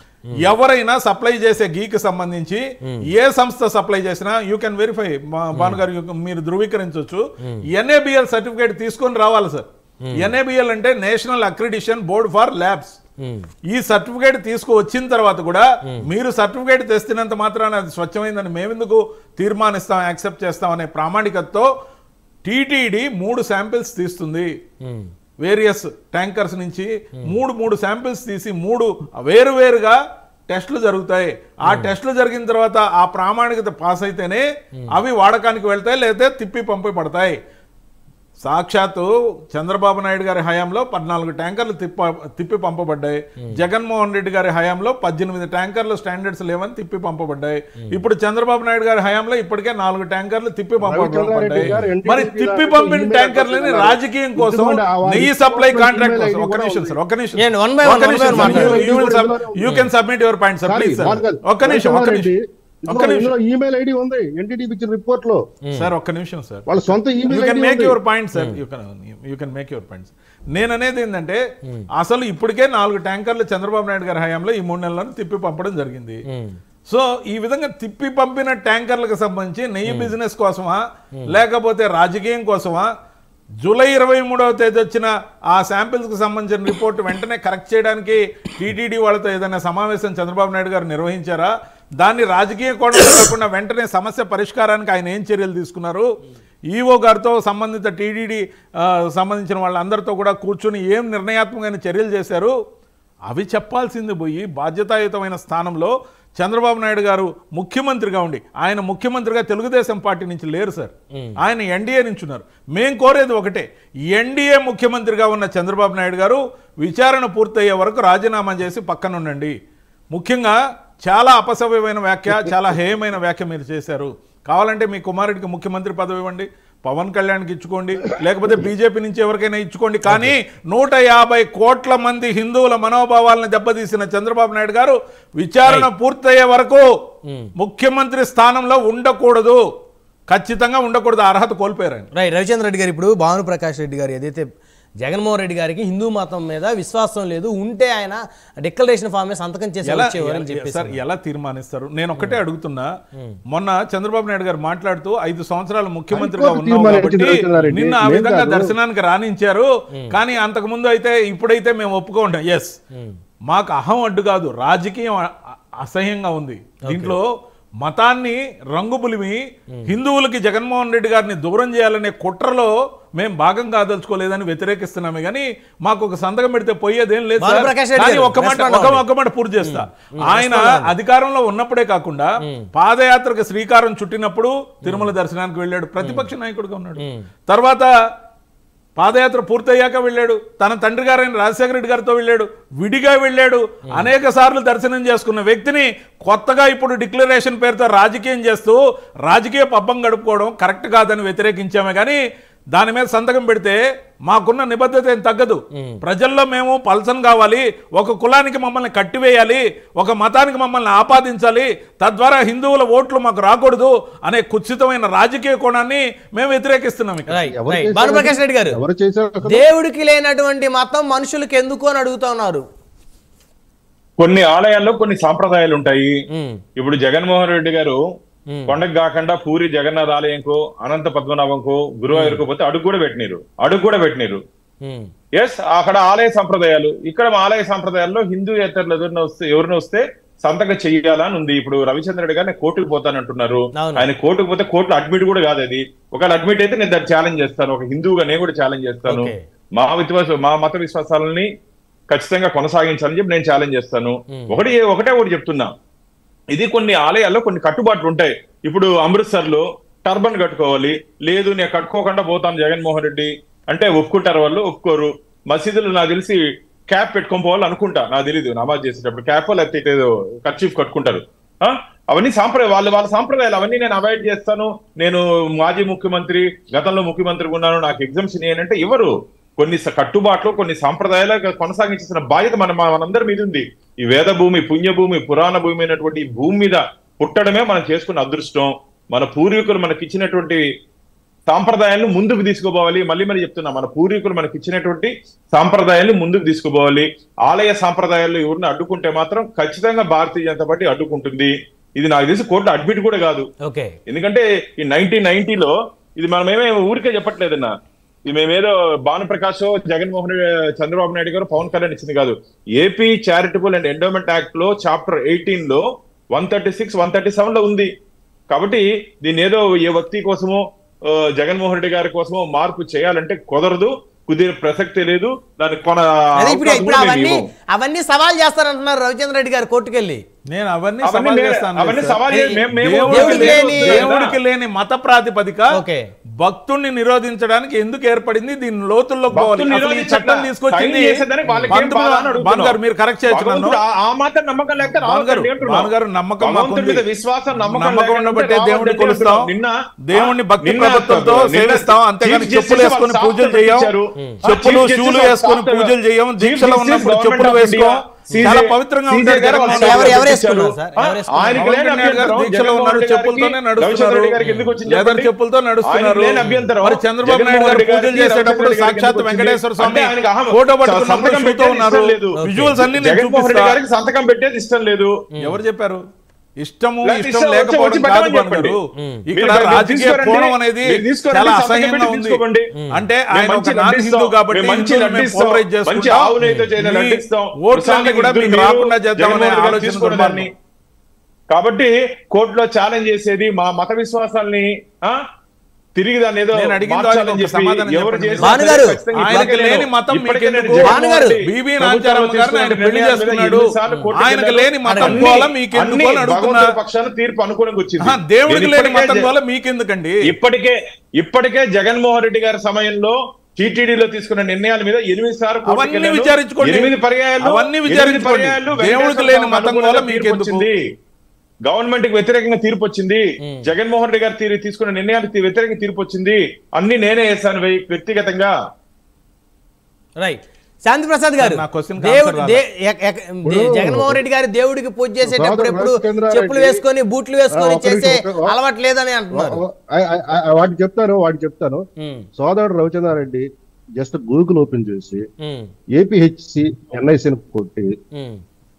ఎవరైనా సప్లై చేసే గీకి సంబంధించి ఏ సంస్థ సప్లై చేసినా యూ కెన్ వెరిఫై భానుగారు you can- మీరు ధృవీకరించవచ్చు ఎన్ఏబిఎల్ సర్టిఫికేట్ తీసుకొని రావాలి సార్ ఎన్ఏబిఎల్ అంటే national accreditation board for labs ఈ సర్టిఫికేట్ తీసుకువచ్చిన తర్వాత కూడా మీరు సర్టిఫికేట్ తెస్తున్నంత మాత్రాన అది స్వచ్ఛమైందని మేమెందుకు తీర్మానిస్తాం యాక్సెప్ట్ చేస్తాం అనే ప్రామాణికతతో టీటీడీ మూడు శాంపిల్స్ తీస్తుంది వేరియస్ ట్యాంకర్స్ నుంచి మూడు మూడు శాంపిల్స్ తీసి మూడు వేరువేరుగా టెస్టులు జరుగుతాయి ఆ టెస్టులు జరిగిన తర్వాత ఆ ప్రామాణికత పాస్ అయితేనే అవి వాడకానికి వెళ్తాయి లేకపోతే తిప్పి పంపి పడతాయి సాక్షాత్తు చంద్రబాబు నాయుడు గారి హయాంలో పద్నాలుగు ట్యాంకర్లు తిప్ప తిప్పి పంపబడ్డాయి జగన్మోహన్ రెడ్డి గారి హయాంలో పద్దెనిమిది ట్యాంకర్లు స్టాండర్డ్స్ లేవని తిప్పి పంపబడ్డాయి ఇప్పుడు చంద్రబాబు నాయుడు గారి హయాంలో ఇప్పటికే నాలుగు ట్యాంకర్లు తిప్పి పంపబడ్డాయి గారు NTPC మరి తిప్పి గారు పంపిన email ట్యాంకర్లని అడ్రస్ రాజకీయం కోసం ఎందుకంటే ఆ వారి నెయ్యి సప్లై email కాంట్రాక్ట్ కోసం ID ఒక్క కూడా నిమిషం ఉంది. సార్ ఒక్క నిమిషం ఏంటి, one by one, ఒక్క one by నిమిషం one సార్. మాట్లాడండి. You- you will sub- ఇందులో you can submit your point, sir. Please, sir. ఒక్క నిమిషం ఒక్క నిమిషం ఒక్క నిమిషం ఇందులో ఈమెయిల్ ఐడి ఉంది ఎన్టీడీ ఇచ్చిన రిపోర్ట్ లో సార్ ఒక్క నిమిషం సార్ వాళ్ళ సొంత you email can ID make ఉంది your point sir you can you can make your points నేను అనేది ఏంటంటే అసలు ఇప్పటికే నాలుగు ట్యాంకర్లు చంద్రబాబు నాయుడు గారి హయాంలో ఈ మూడు నెలలను తిప్పి పంపడం జరిగింది సో ఈ విధంగా తిప్పి పంపిన ట్యాంకర్లకు సంబంధించి నెయ్యి బిజినెస్ కోసమా లేకపోతే రాజకీయం కోసమా జూలై ఇరవై మూడవ తేదీ వచ్చిన ఆ శాంపిల్స్ కు సంబంధించిన రిపోర్ట్ వెంటనే కరెక్ట్ చేయడానికి టీటీడీ వాళ్ళతో ఏదైనా సమావేశం చంద్రబాబు నాయుడు గారు నిర్వహించారా దాన్ని రాజకీయ కోణంలో కాకుండా వెంటనే సమస్య పరిష్కారానికి ఆయన ఏం చర్యలు తీసుకున్నారు ఈఓ గారితో సంబంధిత టీడీడీ సంబంధించిన వాళ్ళందరితో కూడా కూర్చుని ఏం నిర్ణయాత్మకమైన చర్యలు చేశారు అవి చెప్పాల్సింది పోయి బాధ్యతాయుతమైన స్థానంలో చంద్రబాబు నాయుడు గారు ముఖ్యమంత్రిగా ఉండి ఆయన ముఖ్యమంత్రిగా తెలుగుదేశం పార్టీ నుంచి లేరు సార్ ఆయన ఎన్డీఏ నుంచి ఉన్నారు మేం కోరేది ఒకటే ఎన్డీఏ ముఖ్యమంత్రిగా ఉన్న చంద్రబాబు నాయుడు గారు విచారణ పూర్తయ్యే వరకు రాజీనామా చేసి పక్కన ఉండండి ముఖ్యంగా చాలా అపసవ్యమైన వ్యాఖ్య చాలా హేయమైన వ్యాఖ్య మీరు చేశారు కావాలంటే మీ కుమారుడికి ముఖ్యమంత్రి పదవి ఇవ్వండి పవన్ కళ్యాణ్కి ఇచ్చుకోండి లేకపోతే బీజేపీ నుంచి ఎవరికైనా ఇచ్చుకోండి కానీ నూట యాభై కోట్ల మంది హిందువుల మనోభావాలను దెబ్బతీసిన చంద్రబాబు నాయుడు గారు విచారణ పూర్తయ్యే వరకు ముఖ్యమంత్రి స్థానంలో ఉండకూడదు ఖచ్చితంగా ఉండకూడదు ఆ అర్హత కోల్పోయారు ఆయన రైట్ రవిచంద్ర రెడ్డి గారు ఇప్పుడు భాను ప్రకాష్ రెడ్డి గారు ఏదైతే జగన్మోహన్ రెడ్డి గారికి హిందూ మతం మీద విశ్వాసం లేదు ఉంటే ఆయన డిక్లరేషన్ ఫామ్ మీద సంతకం చేసి ఎలా వచ్చేవారు అని ఎలా- చెప్పేసి సార్ ఎలా తీర్మానిస్తారు నేను ఒక్కటే అడుగుతున్నా మొన్న చంద్రబాబు నాయుడు గారు మాట్లాడుతూ ఐదు సంవత్సరాలు ముఖ్యమంత్రిగా హైకోర్టు ఉన్నావు తీర్మానం కాబట్టి ఇచ్చింది రవిచంద్రారెడ్డి. నిన్న ఆ నేను విధంగా కాదు. దర్శనానికి రానించారు కానీ అంతకు ముందు అయితే ఇప్పుడైతే మేము ఒప్పుకోండి ఎస్ మాకు అహం అడ్డు కాదు రాజకీయం అ- అ- అసహ్యంగా ఉంది దీంట్లో మతాన్ని రంగు పులిమి హిందువులకి జగన్మోహన్ రెడ్డి గారిని దూరం చేయాలనే కుట్రలో మేము భాగం కాదలుచుకోలేదని వ్యతిరేకిస్తున్నామే కానీ మాకు ఒక సంతకం పెడితే పోయేదేం లేదు సార్. భానుప్రకాష్ రెడ్డి కానీ గారు, ఒక్క మాట రెస్పాండ్ ఒక అవ్వండి. ఒక్క మాట పూర్తి చేస్తా ఆయన అధికారంలో ఉన్నప్పుడే కాకుండా పాదయాత్రకు శ్రీకారం చుట్టినప్పుడు తిరుమల దర్శనానికి వెళ్ళాడు ప్రతిపక్ష నాయకుడిగా ఉన్నాడు తర్వాత పాదయాత్ర పూర్తయ్యాక వెళ్ళాడు తన తండ్రి గారైన రాజశేఖర రెడ్డి గారితో వెళ్ళాడు విడిగా వెళ్ళాడు అనేక సార్లు దర్శనం చేసుకున్న వ్యక్తిని కొత్తగా ఇప్పుడు డిక్లరేషన్ పేరుతో రాజకీయం చేస్తూ రాజకీయ పబ్బం గడుపుకోవడం కరెక్ట్ కాదని వ్యతిరేకించామే కానీ దాని మీద సంతకం పెడితే మాకున్న నిబద్ధత ఏం తగ్గదు ప్రజల్లో మేము పల్సన్ కావాలి ఒక కులానికి మమ్మల్ని కట్టివేయాలి ఒక మతానికి మమ్మల్ని ఆపాదించాలి తద్వారా హిందువుల ఓట్లు మాకు రాకూడదు అనే కుత్సితమైన రాజకీయ కోణాన్ని మేము వ్యతిరేకిస్తున్నాం ఇక్కడ రైట్ ఎవరు రైట్ చేశారు? భానుప్రకాష్ రెడ్డి గారు ఎవరు చేశారు అసలు? దేవుడికి లేనటువంటి మతం మనుషులకు ఎందుకు అని అడుగుతా ఉన్నారు కొన్ని ఆలయాల్లో కొన్ని సాంప్రదాయాలు ఉంటాయి ఉమ్, ఇప్పుడు జగన్మోహన్ రెడ్డి గారు ఉమ్, కొండకు కాకుండా పూరి జగన్నాథ్ ఆలయంకు అనంత పద్మనాభంకు గురువాయూరుకు పోతే అడుగు కూడా పెట్టినారు అడుగు కూడా పెట్టినారు ఉమ్, ఎస్ అక్కడ ఆలయ సంప్రదాయాలు ఇక్కడ మా ఆలయ సంప్రదాయాల్లో హిందూ యాత్రలు ఎవరిని వస్తే ఎవరిని వస్తే సంతకం చెయ్యాలని ఉంది ఇప్పుడు రవిచంద్ర రెడ్డి గారు నేను కోర్టుకు పోతానంటున్నారు అవును. ఆయన కోర్టుకు పోతే కోర్టులో అడ్మిట్ కూడా కాదు అది ఒకవేళ అడ్మిట్ అయితే నేను దాన్ని ఛాలెంజ్ చేస్తాను ఒక హిందువుగా నేను కూడా ఛాలెంజ్ చేస్తాను Okay. మా విశ్వాస మా మత విశ్వాసాలని ఖచ్చితంగా కొనసాగించాలని చెప్పి నేను ఛాలెంజ్ చేస్తాను ఒకటి ఒకటే ఒకటి చెప్తున్నా ఇది కొన్ని ఆలయాల్లో కొన్ని కట్టుబాట్లు ఉంటాయి ఇప్పుడు అమృత్సర్ లో టర్బన్ కట్టుకోవాలి లేదు నేను కట్టుకోకుండా పోతాను జగన్మోహన్ రెడ్డి అంటే ఒప్పుకుంటారు వాళ్ళు ఒప్పుకోరు మసీదులు నాకు తెలిసి క్యాప్ పెట్టుకొని పోవాలి అనుకుంటా నాకు తెలీదు నమాజ్ చేసేటప్పుడు క్యాప్ లేకపోతే ఏదో కర్చీఫ్ కట్టుకుంటారు ఆ? అవన్నీ సాంప్రదాయ వాళ్ళు వాళ్ళ సాంప్రదాయాలు అవన్నీ నేను అవాయిడ్ చేస్తాను నేను మాజీ ముఖ్యమంత్రి గతంలో ముఖ్యమంత్రిగా ఉన్నాను నాకు ఎగ్జామ్షన్ ఏంటంటే ఇవ్వరు కొన్ని స- కట్టుబాట్లు కొన్ని సాంప్రదాయాలు కొనసాగించాల్సిన బాధ్యత మన మనందరి మీద ఉంది ఈ వేద భూమి పుణ్యభూమి పురాణ భూమి అయినటువంటి ఈ భూమి మీద పుట్టడమే మనం చేసుకున్న అదృష్టం మన పూర్వీకులు మనకి ఇచ్చినటువంటి సాంప్రదాయాలను ముందుకు తీసుకుపోవాలి మళ్ళీ మళ్ళీ చెప్తున్నా మన పూర్వీకులు మనకి ఇచ్చినటువంటి సాంప్రదాయాలను ముందుకు తీసుకుపోవాలి ఆలయ సాంప్రదాయాలు ఎవరిని అడ్డుకుంటే మాత్రం ఖచ్చితంగా భారతీయ జనతా పార్టీ అడ్డుకుంటుంది ఇది నాకు తెలిసి కోర్టు అడ్మిట్ కూడా కాదు ఓకే ఎందుకంటే ఈ నైన్టీన్ నైన్టీలో ఇది మనమేమే ఊరికే చెప్పట్లేదన్నా ఇది మేమేదో భానుప్రకాష్ జగన్మోహన్ రెడ్డి చంద్రబాబు నాయుడు గారు పవన్ కళ్యాణ్ ఇచ్చింది కాదు AP charitable and endowment act లో చాప్టర్ ఎయిటీన్ లో one thirty six one thirty seven లో ఉంది కాబట్టి దీన్ని ఏదో ఏ వ్యక్తి కోసమో ఆ, జగన్మోహన్ రెడ్డి గారి కోసమో మార్పు చేయాలంటే కుదరదు కుదిరే ప్రసక్తి లేదు దానికి కొన అదే ఇప్పుడు అవకాశం ఇప్పుడు కూడా మేము అవన్నీ ఇవ్వం. అవన్నీ సవాల్ చేస్తారంటున్నారు రవిచంద్ర రెడ్డి గారు కోర్టుకెళ్ళి నేను అవన్నీ అవన్నీ సవాల్ నేను- చేస్తాను అవన్నీ సార్. సవాల్ చేసి మేము- మేము- దేవుడికి దేవుడికి లేని లేని- దేవుడికి లేని మత ప్రాతిపదిక ఓకే. భక్తుణ్ణి నిరోధించడానికి ఎందుకు ఏర్పడింది దీని లోతుల్లో పోవాలి భక్తులు అసలు ఈ నిరోధించట్లా. చట్టం తీసుకొచ్చింది సైన్ చేసేదానికి వాళ్ళకి ఏం పంతొమ్మిది బాధ అని వందల- అడుగుతున్నాం. భాను గారు మీరు కరెక్ట్ చేయొచ్చు నన్ను భగవంతుడు ఆ- ఆ మాత్రం నమ్మకం లేకపోతే భాను గారు, రావద్దండి అంటున్నాం. భాను గారు నమ్మకం మాకు భగవంతుడి ఉంది. మీద విశ్వాసం నమ్మకం నమ్మకం లేకపోతే ఉండబట్టే రావద్దండి దేవుడిని అంటున్నాం. కొలుస్తాం నిన్న దేవుణ్ణి భక్తి నిన్న ప్రభుత్వంతో నిన్న సేవిస్తాం అంతేగాని చీఫ్ చెప్పులు జస్టిస్ వేసుకొని వాళ్ళు పూజలు సాఫ్ట్వేర్ చేయం ఇచ్చారు. చెప్పులు చీఫ్ షూలు జస్టిస్ వేసుకొని సాఫ్ట్వేర్ పూజలు చేయం చీఫ్ దీక్షలో జస్టిస్ ఉన్నప్పుడు గవర్నమెంట్ చెప్పులు ఆఫ్ వేసుకో ఇండియా, సీజే- చాలా పవిత్రంగా సీజే ఉంటారు గారు జగన్మోహన్ వాళ్ళు రెడ్డి ఎవరు- ఎవరు గారు. వేసుకున్నారు సార్? ఆ, ఎవరు వేసుకున్నారు? ఆయనకి లేని పవన్ కళ్యాణ్ గారు అభ్యంతరం దీక్షలో జగన్మోహన్ ఉన్నారు రెడ్డి చెప్పులతోనే గారికి, నడుస్తున్నారు రవిచంద్ర రెడ్డి గారికి ఎందుకు వచ్చింది లేదర్ చెప్పండి? చెప్పులతో నడుస్తున్నారు ఆయనకి లేని అభ్యంతరం మరి చంద్రబాబు నాయుడు గారు జగన్మోహన్ పూజలు రెడ్డి చేసేటప్పుడు గారికి సాక్షాత్ ఎందుకు వచ్చింది? వెంకటేశ్వర అంటే స్వామి ఆయనకి అహం- ఫోటో పట్టుకున్నప్పుడు సంతకం షూతో పెట్టేది ఉన్నారు ఇష్టం లేదు. విజువల్స్ అన్ని నేను జగన్మోహన్ రెడ్డి చూపిస్తా గారికి సంతకం పెట్టేది ఇష్టం లేదు ఎవరు చెప్పారు ఇష్టము లేకపోతే ఇష్టం ఇష్టం వచ్చి- లేకపోవడం వచ్చి కాదు పెట్టమని బాను గారు చెప్పండి. ఇక్కడ మీరు రాజకీయ తీసుకోరండి. కోణం అనేది మీరు తీసుకోరండి, చాలా సంతకం అసహ్యంగా పెట్టి ఉంది తీసుకోకండి. అంటే మేము ఆయన మంచి ఒక నాన్ లడ్డిస్తాం. హిందూ కాబట్టి మేము మంచి హిందువులను మేము లడ్డిస్తాం. పోలరైజ్ మంచి చేసుకుంటాం ఆవు నెయ్యితో చేసిన మీ లడ్డిస్తాం. ఓట్లన్నీ కూడా ప్రశాంత్ మీకు మీరు రాకుండా చేద్దామనే జగన్మోహన్ రెడ్డి గారు ఆలోచన తీసుకోండి దాన్ని. కాబట్టి కోర్టులో ఛాలెంజ్ చేసేది మా మత విశ్వాసాల్ని ఆ తిరిగి దాన్ని ఏదో నేను అడిగిన మార్చాలని దానికి ఒక చెప్పి సమాధానం ఎవరు చెప్పండి. చేసినా భాను గారు, సరే ఖచ్చితంగా ఆయనకి ఇప్పటికే లేని నేను- మతం ఇప్పటికే మీకెందుకు? నేను భాను గారు, జగన్మోహన్ బీబీ రెడ్డి నాంచారమ్మ ప్రభుత్వంలో గారిని ఆయన తీసుకున్న పెళ్లి నిర్ణయాల మీద చేసుకున్నాడు ఎన్నిసార్లు కోర్టుకి ఆయనకు వెళ్ళారు? లేని మతం అన్ని- వల్ల మీకెందుకు అన్ని అని అడుగుతున్నా భగవంతుడి పక్షాన తీర్పు అనుకూలంగా వచ్చింది ఆహా, దేవుడికి నేను లేని ఇప్పటికే మతం జ- వల్ల మీకెందుకండి ఇప్పటికే ఇప్పటికే జగన్మోహన్ రెడ్డి గారి సమయంలో టీటీడీలో తీసుకున్న నిర్ణయాల మీద ఎనిమిది సార్లు కోర్టుకి అవన్నీ వెళ్ళాను. విచారించుకోండి. ఎనిమిది పర్యాయాలు అవన్నీ ఎనిమిది విచారించుకోండి. పర్యాయాలు దేవుడికి వెంకటేశ్వర లేని స్వామి మతం అనుకూలంగా వల్ల తీర్పు మీకెందుకు? వచ్చింది గవర్నమెంట్ కి వ్యతిరేకంగా తీర్పు వచ్చింది జగన్మోహన్ రెడ్డి గారు తీరు తీసుకున్న నిర్ణయానికి వ్యతిరేకంగా తీర్పు వచ్చింది అన్ని నేనే వేశాను వై- వ్యక్తిగతంగా రైట్ శాంతి ప్రసాద్ గారు నా question కి దేవుడు answer దే- ఎక్- ఎక్- దే- జగన్మోహన్ రెడ్డి గారు దేవుడికి పూజ చేసేటప్పుడు ఎప్పుడు రామచంద్రారెడ్డి- చెప్పులు వేసుకొని బూట్లు వేసుకొని ఆ, ఒక్క చేసే నిమిషం, ఒక్క- అలవాటు లేదని అంటున్నారు ఆ- ఆ- ఆ- వాటికి చెప్తాను వాటికి చెప్తాను ఉమ్, సోదరుడు రవిచంద్రారెడ్డి జస్ట్ గూగుల్ ఓపెన్ చేసి ఉమ్, ఏపీహెచ్సి ఎన్ఐసిని కొట్టి ఉమ్,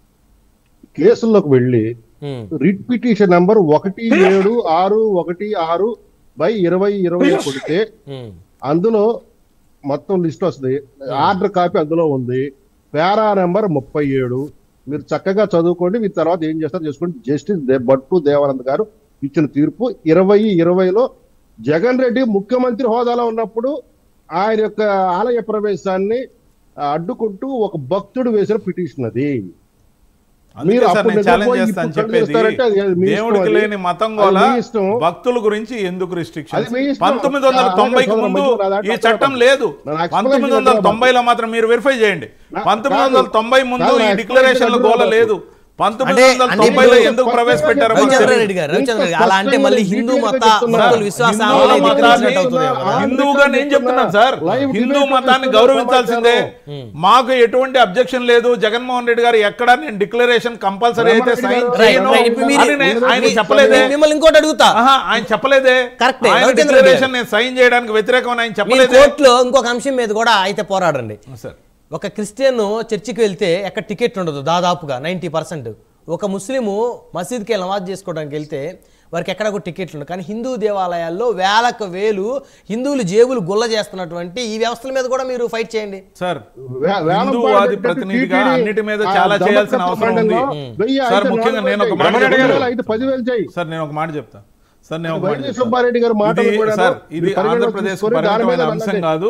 కేసుల్లోకి వెళ్ళి ఉమ్, రిట్ పిటిషన్ నంబర్ ఒకటి ఏడు ఆరు ఒకటి ఆరు బై ఇరవై ఇరవై కొడితే ఉమ్, అందులో మొత్తం లిస్ట్ వస్తుంది ఆర్డర్ కాపీ అందులో ఉంది పేరా నెంబర్ ముప్పై ఏడు మీరు చక్కగా చదువుకోండి మీరు తర్వాత ఏం చేస్తారో చేసుకోండి జస్టిస్ దే భట్టు దేవానంద్ గారు ఇచ్చిన తీర్పు ఇరవై ఇరవైలో జగన్ రెడ్డి ముఖ్యమంత్రి హోదాలో ఉన్నప్పుడు ఆయన యొక్క ఆలయ ప్రవేశాన్ని ఆ, అడ్డుకుంటూ ఒక భక్తుడు వేసిన పిటిషన్ అది అందుకే మీరు సార్ అప్పుడు నేను ఛాలెంజ్ నిద్రపోయి చేస్తాను ఇప్పుడు చెప్పేది చేస్తారంటే అది- అది మీ ఇష్టం దేవుడికి అది. లేని మతం అది వల్ల మీ ఇష్టం. భక్తుల గురించి ఎందుకు రిస్ట్రిక్షన్ అది మీ ఇష్టం. పంతొమ్మిది వందల అలాగే తొంభైకి సోదరా, ముందు మధ్యలో నా దాంట్లో ఈ చట్టం అర్థం లేదు నా explanation పంతొమ్మిది వందల అర్థం తొంభైలో మాత్రం మీరు వెరిఫై చేయండి నా- పంతొమ్మిది కాదు. వందల తొంభై ముందు కాదు, ఈ నా డిక్లరేషన్ల explanation గోల అర్థం లేదు పంతొమ్మిది అంటే- వందల అంటే తొంభైలో ఇప్పుడు ఎందుకు ప్రవేశపెట్టారో మాకు రవిచంద్ర తెలియదు. రెడ్డి గారు రవిచంద్ర రెడ్డి అలా అంటే మళ్ళీ హిందూ మత చెప్తున్నా. భక్తుల విశ్వాసాలు హిందువుల అనేది మతాన్ని తెలిసినట్టు అవుతుంది కదా. హిందువుగా నేను చెప్తున్నాను సార్ లైవ్ హిందూ డిబేట్ మతాన్ని చేస్తున్న గౌరవించాల్సిందే సమాచారం. మాకు ఎటువంటి అబ్జెక్షన్ లేదు జగన్మోహన్ రెడ్డి గారు ఎక్కడ నేను డిక్లరేషన్ కంపల్సరీ అయితే బ్రహ్మారెడ్డి సైన్ గారు- రైట్, చేయను రైట్. ఇప్పుడు మీరు- అని నే- ఆయన మీ- చెప్పలేదే మిమ్మల్ని ఇంకోటి అడుగుతా ఆహా, ఆయన చెప్పలేదే కరెక్టే, ఆయన రవిచంద్ర రెడ్డి డిక్లరేషన్ నేను సైన్ చేయడానికి వ్యతిరేకం అని ఆయన మీ చెప్పలేదే కోర్టులో ఇంకొక అంశం మీద కూడా అయితే పోరాడండి సార్ ఒక క్రిస్టియన్ చర్చికి వెళ్తే ఎక్కడ టికెట్ ఉండదు దాదాపుగా నైంటీ పర్సెంట్ ఒక ముస్లిము మసీద్కి నమాజ్ చేసుకోవడానికి వెళ్తే వారికి ఎక్కడ కూడా టికెట్లు ఉండవు కానీ హిందూ దేవాలయాల్లో వేలకు వేలు హిందువులు జేబులు గుల్ల చేస్తున్నటువంటి ఈ వ్యవస్థల మీద కూడా మీరు ఫైట్ చేయండి సార్ వే- వేలం హిందూవాది పాటు ప్రతినిధిగా TTD అన్నిటి మీద ఆ చాలా దమకత్ చేయాల్సిన అవసరం ఉంది మండలంలో వెయ్యి సార్ అయితే ముఖ్యంగా నాలుగు నేను ఒక వేలు మాట చేయి. చెప్తాను. రెండు అయితే పదివేలు చేయి సార్ నేను ఒక మాట చెప్తా సార్ నేను ఒక మాట వైవి చెప్తా. సుబ్బారెడ్డి గారు మాటలు ఇది- కూడా సార్ ఇది ఆంధ్రప్రదేశ్ పరిమితమైన అంశం కాదు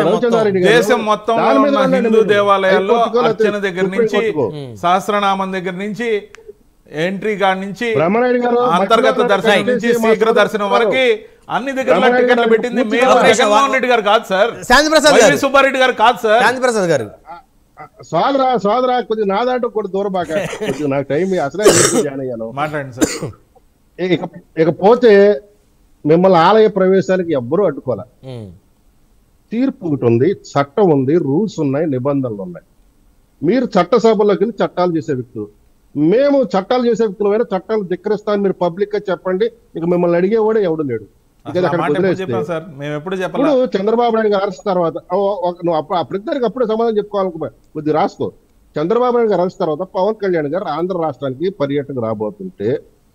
దేశం మొత్తంలో ఉన్న హిందూ దేవాలయాల్లో అర్చన దగ్గర నుంచి సహస్రనామం దగ్గర నుంచి ఎంట్రీ కాడి నుంచి బ్రహ్మనాయుడు గారు అంతర్గత మధ్యలో దర్శనం దర్శనం నుంచి చేసి శీఘ్ర మాట్లాడుతున్నారు. దర్శనం వరకు అన్ని దగ్గర బ్రహ్మనాయుడు టికెట్లు గారు పెట్టింది పూర్తిగా మీరు ఒక నిమిషం, జగన్మోహన్ రెడ్డి గారు కాదు సార్ శాంతి ప్రసాద్ వైవి గారు సుబ్బారెడ్డి గారు కాదు సార్ శాంతి ప్రసాద్ గారు సోదరా సోదరా కొద్దిగా నా దాంట్లో కూడా దూరబాక కొద్దిగా నాకు టైం అసలే జాయిన్ అయ్యాను మాట్లాడండి సార్ ఇక ఇకపోతే మిమ్మల్ని ఆలయ ప్రవేశానికి ఎవ్వరూ అడ్డుకోలే ఉమ్, తీర్పు ఒకటి ఉంది చట్టం ఉంది రూల్స్ ఉన్నాయి నిబంధనలు ఉన్నాయి మీరు చట్టసభలోకి వెళ్ళి చట్టాలు చేసే వ్యక్తులు మేము చట్టాలు చేసే వ్యక్తులమైన చట్టాలు ధిక్కరిస్తాను మీరు పబ్లిక్ గా చెప్పండి ఇక మిమ్మల్ని అడిగేవాడు ఎవడు లేడు ఇక అసలు ఆ అక్కడ మాట ఎప్పుడు వదిలేస్తే చెప్పాం సార్ మేము ఎప్పుడు ఇప్పుడు చెప్పాలి చంద్రబాబు నాయుడు గారు అరెస్ట్ తర్వాత ఓ- ఒక- నువ్వు అప్పుడు అప్పుడు అప్పుడే సమాధానం చెప్పుకోవాలనుకో కొద్ది రాసుకో చంద్రబాబు నాయుడు గారు అరెస్ట్ తర్వాత పవన్ కళ్యాణ్ గారు ఆంధ్ర రాష్ట్రానికి పర్యటన రాబోతుంటే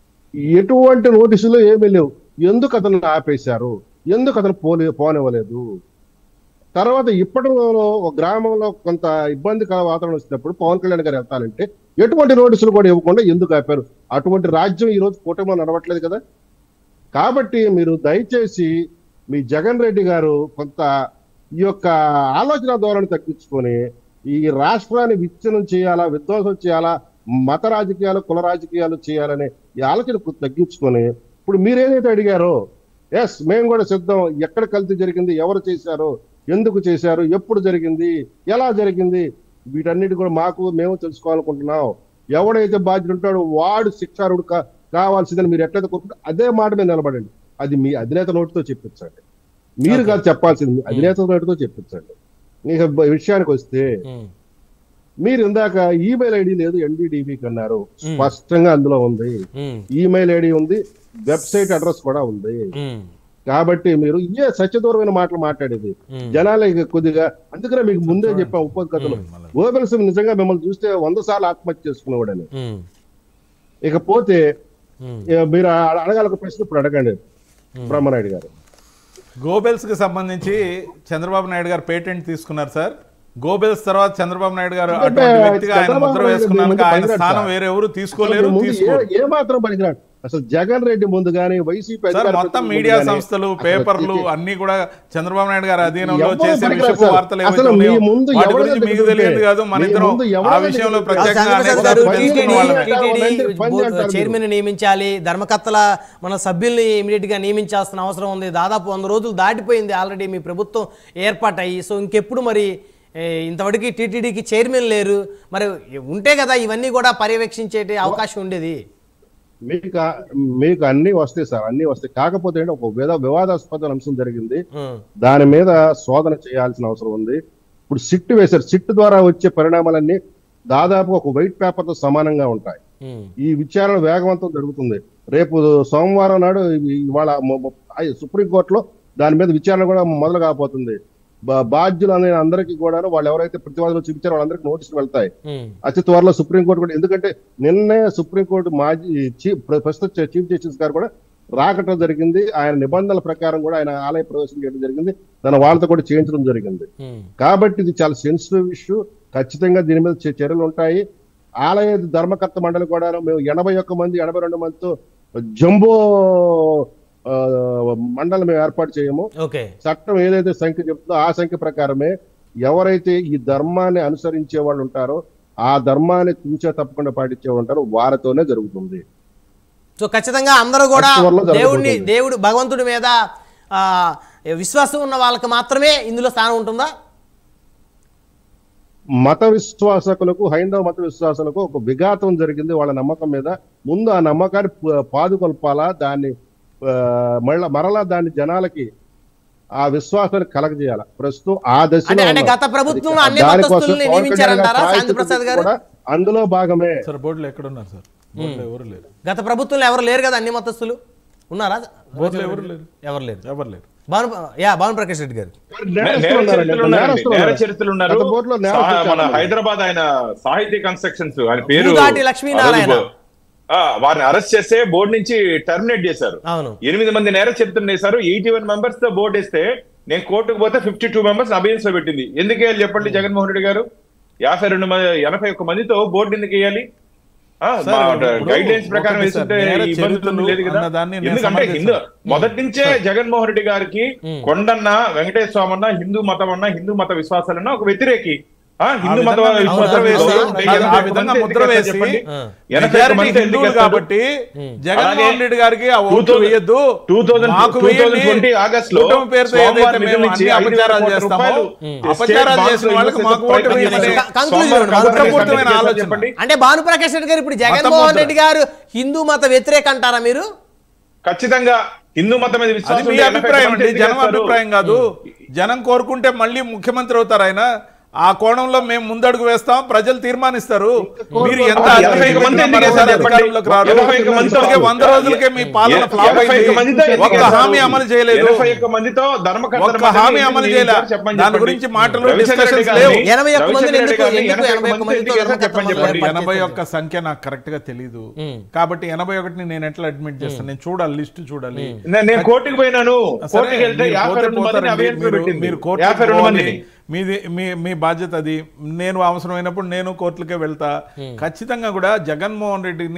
ఎటువంటి నోటీసులు ఏమీ లేవు ఎందుకు అతను ఆపేశారు ఎందుకు అతను పోలే పోనివ్వలేదు తర్వాత ఇప్పటిలో ఒక గ్రామంలో కొంత ఇబ్బందికర వాతావరణం వచ్చినప్పుడు పవన్ కళ్యాణ్ గారు వెళ్తానంటే ఎటువంటి నోటీసులు కూడా ఇవ్వకుండా ఎందుకు ఆపారు అటువంటి రాజ్యం ఈ రోజు కూటమిలో నడవట్లేదు కదా కాబట్టి మీరు దయచేసి మీ జగన్ రెడ్డి గారు కొంత ఈ యొక్క ఆలోచన ధోరణి తగ్గించుకొని ఈ రాష్ట్రాన్ని విచ్ఛిన్నం చేయాలా విధ్వంసం చేయాలా మత రాజకీయాలు కుల రాజకీయాలు చేయాలనే ఈ ఆలోచన కొద్ది తగ్గించుకొని ఇప్పుడు మీరేదైతే అడిగారో ఎస్ మేము కూడా సిద్ధం ఎక్కడ కల్తీ జరిగింది ఎవరు చేశారు ఎందుకు చేశారు ఎప్పుడు జరిగింది ఎలా జరిగింది వీటన్నిటి కూడా మాకు మేము తెలుసుకోవాలనుకుంటున్నాం ఎవడైతే బాధ్యుడు ఉంటాడో వాడు శిక్షారుడు కా- కావాల్సిందని మీరు ఎట్లయితే కోరుకుంటారో అదే మాట మీద నిలబడండి అది మీ అధినేత నోటితో చెప్పించండి మీరు కాదు చెప్పాల్సింది మీ అధినేత నోటితో చెప్పించండి ఇక బ- విషయానికి వస్తే ఉమ్, మీరు ఇందాక ఈమెయిల్ ఐడి లేదు ఎన్డీడీబీకి అన్నారు స్పష్టంగా అందులో ఉంది ఉమ్, ఈమెయిల్ ఐడి ఉంది వెబ్సైట్ అడ్రస్ కూడా ఉంది ఉమ్, కాబట్టి మీరు ఇయే సత్యదూరమైన మాటలు మాట్లాడేది జనాలకి కొద్దిగా అందుకనే మీకు ముందే చెప్పాం ఉపకథలు గోబెల్స్ నిజంగా మిమ్మల్ని చూస్తే వంద సార్లు ఆత్మహత్య చేసుకునేవాడని ఉమ్, ఇకపోతే ఉమ్. ఏ, మీరు అడ- అడగాల ఒక ప్రశ్న ఇప్పుడు అడగండి బ్రహ్మనాయుడు గారు గోబెల్స్ కి సంబంధించి చంద్రబాబు నాయుడు గారు పేటెంట్ తీసుకున్నారు సార్ గోబెల్స్ తర్వాత చంద్రబాబు నాయుడు గారు అంటే అటువంటి వ్యక్తిగా ఆయన చంద్రబాబు ముద్ర నాయుడు వేసుకున్నాక ముందు ఆయన పనికిరాడు స్థానం సార్. వేరే ఎవరు తీసుకోలేరు అసలు ముందు తీసుకోరు ఏ- ఏ మాత్రం పనికిరాడు అసలు జగన్ రెడ్డి ముందు కానీ వైసీపీ సార్ అధికార మొత్తం ప్రతినిధులు మీడియా గానీ సంస్థలు అసలు పేపర్లు ఇది- అన్ని కూడా చంద్రబాబు నాయుడు గారి అధీనంలో ఎవరు చేసే పనికిరారు విషయపు సార్. వార్తలు ఏవైతే అసలు మీ ఉన్నాయో ముందు వాటి ఎవరు గురించి మీకు దగ్గర తెలియదు ఉంటే, కాదు మన మీ ఇద్దరం ముందు ఎవరు ఆ దగ్గర విషయంలో ఉంటే, ప్రత్యేకంగా చంద్రప్రసాద్ అనేక గారు సార్లు పని టీటీడీ తెలుసుకున్న వాళ్ళమే. చేయాలి. టీటీడీ వాళ్ళందరూ పని బోర్డు చేస్తారు. చైర్మన్ నియమించాలి ధర్మకర్తల మన సభ్యుల్ని ఇమీడియట్ గా నియమించాల్సిన అవసరం ఉంది దాదాపు వంద రోజులు దాటిపోయింది ఆల్రెడీ మీ ప్రభుత్వం ఏర్పాటయ్యి సో ఇంకెప్పుడు మరి ఏ, ఇంతవరకు టీటీడీకి చైర్మన్ లేరు మరి ఉంటే కదా ఇవన్నీ కూడా పర్యవేక్షించే అవకాశం ఉండేది మీకు ఆ- మీకు అన్ని వస్తాయి సార్ అన్ని వస్తాయి కాకపోతే ఏంటి, ఒక విధ వివాదాస్పద అంశం జరిగింది ఉమ్, దాని మీద శోధన చేయాల్సిన అవసరం ఉంది ఇప్పుడు సిట్ వేశారు సిట్ ద్వారా వచ్చే పరిణామాలన్నీ దాదాపు ఒక వైట్ పేపర్ తో సమానంగా ఉంటాయి ఉమ్, ఈ విచారణ వేగవంతం జరుగుతుంది రేపు సోమవారం నాడు ఇవి- ఇవాళ మ- మ- ఐ- సుప్రీంకోర్టులో దాని మీద విచారణ కూడా మొదలు కాబోతుంది బా- బాధ్యులు అనే అందరికీ కూడా వాళ్ళు ఎవరైతే ప్రతివాదులు చూపించారో వాళ్ళందరికీ నోటీసులు వెళ్తాయి ఉమ్, అతి త్వరలో సుప్రీంకోర్టు కూడా ఎందుకంటే నిన్నే సుప్రీంకోర్టు మాజీ చీఫ్ ప్రస్తుత చీఫ్ జస్టిస్ గారు కూడా రాకటం జరిగింది ఆయన నిబంధనల ప్రకారం కూడా ఆయన ఆలయ ప్రవేశం చేయడం జరిగింది తన వాళ్ళతో కూడా చేయించడం జరిగింది ఉమ్, కాబట్టి ఇది చాలా సెన్సిటివ్ ఇష్యూ ఖచ్చితంగా దీని మీద చే- చర్యలు ఉంటాయి ఆలయ ధర్మకర్త మండలి కూడా మేము ఎనభై ఒక్క మంది ఎనభై రెండు మందితో జంబో ఆ, మండలి మేము ఏర్పాటు చేయము ఓకే చట్టం ఏదైతే సంఖ్య చెప్తుందో ఆ సంఖ్య ప్రకారమే ఎవరైతే ఈ ధర్మాన్ని అనుసరించే వాళ్ళు ఉంటారో ఆ ధర్మాన్ని తూచా తప్పకుండా పాటించే వాళ్ళు ఉంటారో వారితోనే జరుగుతుంది సో ఖచ్చితంగా అందరూ కూడా అక్టోబర్లో జరగబోతుంది. దేవుడిని దేవుడు భగవంతుడి మీద ఆ, విశ్వాసం ఉన్న వాళ్ళకి మాత్రమే ఇందులో స్థానం ఉంటుందా మత విశ్వాసకులకు హైందవ మత విశ్వాసాలకు ఒక విఘాతం జరిగింది వాళ్ళ నమ్మకం మీద ముందు ఆ నమ్మకాన్ని ప- పాదుకొల్పాలా దాన్ని ఆ, మళ్ళా మరలా దాన్ని జనాలకి ఆ విశ్వాసాన్ని కలగజేయాలి ప్రస్తుతం ఆ దశలో అంటే- అంటే ఉన్నాం. గత ప్రభుత్వంలో అన్ని దానికోసం మతస్థుల్ని పవన్ కళ్యాణ్ నియమించారంటారా గారి శాంతి ప్రసాద్ గారు? కూడా అందులో భాగమే సార్ బోర్డులో ఎక్కడ ఉన్నారు సార్ బోర్డులో ఎవరు లేరు గత ప్రభుత్వంలో ఎవరు లేరు కదా అన్ని మతస్థులు ఉన్నారా బోర్డులో ఎవరు లేరు ఎవరు లేరు ఎవరు లేరు భాను యా భాను ప్రకాష్ రెడ్డి గారు నేర నేరస్తులు ఉన్నారండి. చరిత్రలు ఉన్నారండి. నేరస్తులు నేర ఉన్నారు. చరిత్రలు ఉన్నారు గత బోర్డులో సా- నేరస్తులు మన చాలా మంది. హైదరాబాద్ ఆయన సాహితీ కన్స్ట్రక్షన్స్ ఆయన పేరు పూదాటి లక్ష్మీనారాయణ. అరుగు. ఆ, వారిని అరెస్ట్ చేస్తే బోర్డు నుంచి టర్మినేట్ చేశారు అవును ఎనిమిది మంది నేర చరిత్రలు వేశారు ఎయిటీ వన్ మెంబర్స్ తో బోర్డు వేస్తే నేను కోర్టుకు పోతే ఫిఫ్టీ టూ మెంబర్స్ అభయన్స్ లో పెట్టింది ఎందుకు వేయాలి చెప్పండి జగన్మోహన్ రెడ్డి గారు యాభై రెండు మంది ఎనభై ఒక్క మందితో బోర్డు ఎందుకు వేయాలి సార్, ఇప్పుడు గైడ్ లైన్స్ ప్రకారం ఒకటి సార్, వేస్తుంటే నేర ఈ ఇబ్బంది చరిత్రలు లేదు కదా అన్నదాన్ని నేను ఎందుకంటే హిందూ సమర్థిస్తాను. మొదటి నుంచే జగన్మోహన్ రెడ్డి గారికి కొండన్న వెంకటేశ్వర స్వామి అన్న హిందూ మతం అన్న హిందూ మత విశ్వాసాలన్న ఒక వ్యతిరేకి ఆ, హిందూ మత విధంగా విశ్వాసాలు ముద్ర వేసి- ఎనభై కాదు, ఆ ఒక్క విధంగా మంది ముద్ర ఎందుకు వేసి చెప్పండి? ఆ. ఎనభై ఒక్క మెజారిటీ మంది ఎందుకు హిందువులు వేస్తారు? కాబట్టి జగన్మోహన్ రెడ్డి గారికి ఆ ఓటు 2000 వేయద్దు 2000 మాకు 2020 ఆగస్ట్ లో కూటమి పేరుతో స్వామివారి ఏదైతే నిధుల మేము నుంచి అన్ని ఐదు వేల అపచారాలు కోట్ల చేస్తామో రూపాయలు అపచారాలు స్టేట్ చేసిన వాళ్ళకి బాక్స్ మాకు ఓటు ప్రయత్నం వేయమని చేశారు. కంక్లూజన్ స్వామివారి ఇవ్వండి. కంక్లూజన్ మతపూరితమైన ఆలోచన. చెప్పండి అంటే భాను ప్రకాష్ రెడ్డి గారు ఇప్పుడు జగన్మోహన్ ముద్ర. రెడ్డి గారు హిందూ మత వ్యతిరేక అంటారా మీరు ఖచ్చితంగా హిందూ మతం మీద అది విశ్వాసం మీ ఉంటే అభిప్రాయం ఎనభై అండి మంది జనం చేస్తారు. అభిప్రాయం కాదు జనం కోరుకుంటే మళ్ళీ ముఖ్యమంత్రి అవుతారు ఆయన ఆ కోణంలో మేము ముందడుగు వేస్తాం ప్రజలు తీర్మానిస్తారు మీరు ఎంత ఆ, ఎనభై అధికారంలోకి మంది ఎందుకు మరోసారి వేస్తారు అధికారంలోకి రారు. ఎనభై ఒక్క మందితో- ఇప్పటికే వంద రోజులకే మీ పాలన ఎనభై ఫ్లాప్ ఒక్క అయింది మందితో ఎందుకు ఒక్క వేస్తారు? హామీ అమలు చేయలేదు ఎనభై ఒక్క మందితో ధర్మకర్తల ఒక్క మధ్య హామీ ఎందుకు అమలు ఏం చేయలే. చేశారు చెప్పండి, దాని చెప్పండి. గురించి మాటలు, రవిచంద్ర రెడ్డి discussions గారిని- లేవు. ఎనభై ఒక్క రవిచంద్ర మందిని రెడ్డి ఎందుకు- గారిని ఎందుకు ఎనభై ఎనభై ఒక్క ఒక్క మందితో మందితో ఎందుకు వేశారు చెప్పండి ధర్మకర్తల చెప్పండి మధ్య ఎనభై ఒక్క సంఖ్య నాకు కరెక్ట్ గా తెలియదు కాబట్టి ఎనభై ఒకటిని నేను ఎట్లా అడ్మిట్ చేస్తాను నేను చూడాలి లిస్ట్ చూడాలి నే- నేను కోర్టుకు పోయినాను సరే, కోర్టుకి వెళ్తే మీరు యాభై పోతే రెండు మందిని పోతారండి. అభయన్స్ లో మీరు- పెట్టింది మీరు కోర్టుకు యాభై రెండు పోవాలి. మందిని మీది మీ మీ బాధ్యత అది నేను అవసరమైనప్పుడు నేను కోర్టులకే వెళ్తా ఖచ్చితంగా కూడా జగన్మోహన్ రెడ్డిని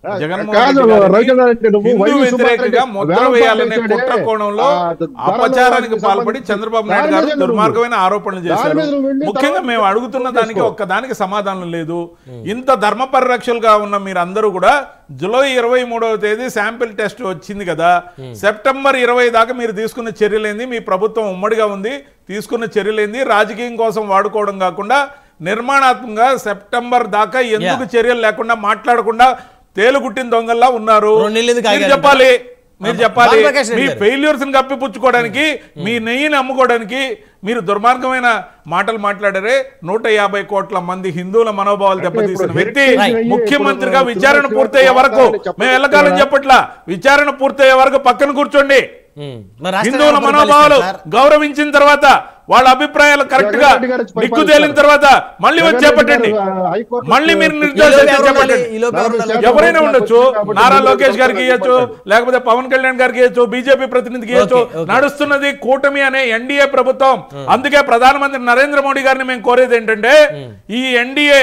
జగన్మోహన్ కాదు, రెడ్డి గారిని రవిచంద్ర రెడ్డి నువ్వు హిందూ వైవి సుబ్బారెడ్డి వ్యతిరేకంగా ముద్ర వేలం వేయాలనే పాటించాడే. కుట్ర కోణంలో ఆ, ద- అపచారానికి దాని పాల్పడి మీద చంద్రబాబు దాని నాయుడు గారు మీద నువ్వు- దుర్మార్గమైన ఆరోపణలు దాని చేశారు మీద నువ్వు వెళ్ళి ముఖ్యంగా తర్వాత మేము అడుగుతున్న దానికి చేసుకో. ఒక్క దానికి సమాధానం లేదు ఇంత ధర్మ పరిరక్షలుగా ఉన్న మీరందరూ కూడా జూలై ఇరవై మూడవ తేదీ శాంపిల్ టెస్ట్ వచ్చింది కదా సెప్టెంబర్ ఇరవై దాకా మీరు తీసుకున్న చర్యలేంది మీ ప్రభుత్వం ఉమ్మడిగా ఉంది తీసుకున్న చర్యలేంది రాజకీయం కోసం వాడుకోవడం కాకుండా నిర్మాణాత్మకంగా సెప్టెంబర్ దాకా ఎందుకు చర్యలు లేకుండా మాట్లాడకుండా తేలుగుట్టిన దొంగల్లా ఉన్నారు రెండు నెలలు ఎందుకు మీరు ఆగారంట? చెప్పాలి మీరు చెప్పాలి భానుప్రకాష్ రెడ్డి మీ గారు. ఫెయిల్యూర్స్ ని కప్పిపుచ్చుకోవడానికి మీ నెయ్యిని అమ్ముకోవడానికి మీరు దుర్మార్గమైన మాటలు మాట్లాడారే నూట యాభై కోట్ల మంది హిందువుల మనోభావాలు దెబ్బతీసిన ఇప్పుడు వ్యక్తి Right. ముఖ్యమంత్రిగా ఇప్పుడు విచారణ చివరి పూర్తయ్యే వరకు చెప్పండి. మేము ఎల్లకాలం చెప్పట్లా విచారణ పూర్తయ్యే వరకు పక్కన కూర్చోండి ఉమ్. మరి రాష్ట్రాన్ని హిందువుల ఎవరు మనోభావాలు పరిపాలిస్తారు సార్? గౌరవించిన తర్వాత వాళ్ళ అభిప్రాయాలు కరెక్ట్ గా జగన్ రెడ్డి గారు వచ్చి నిక్కు పరిపాలిస్తారు. తేలిన తర్వాత మళ్ళీ వచ్చి జగన్ రెడ్డి చేపట్టండి గారు, ఆ, హైకోర్టు మళ్ళీ మీరు ఈ నిర్దోష లోపు అయితే ఎవరు ఉండాలి? చెప్పండి ఈ లోపు ఎవరు ఉండాలి? ఎవరైనా ఉండొచ్చు కాబట్టి నారా మీరు లోకేష్ గారికి చెప్పండి. ఇవ్వచ్చు లేకపోతే పవన్ కళ్యాణ్ గారికి ఇవ్వచ్చు బీజేపీ ప్రతినిధికి ఇవ్వచ్చు ఓకే, ఓకే. నడుస్తున్నది కూటమి అనే ఎన్డీఏ ప్రభుత్వం అందుకే ప్రధానమంత్రి నరేంద్ర మోడీ గారిని మేము కోరేది ఏంటంటే ఈ ఎన్డీఏ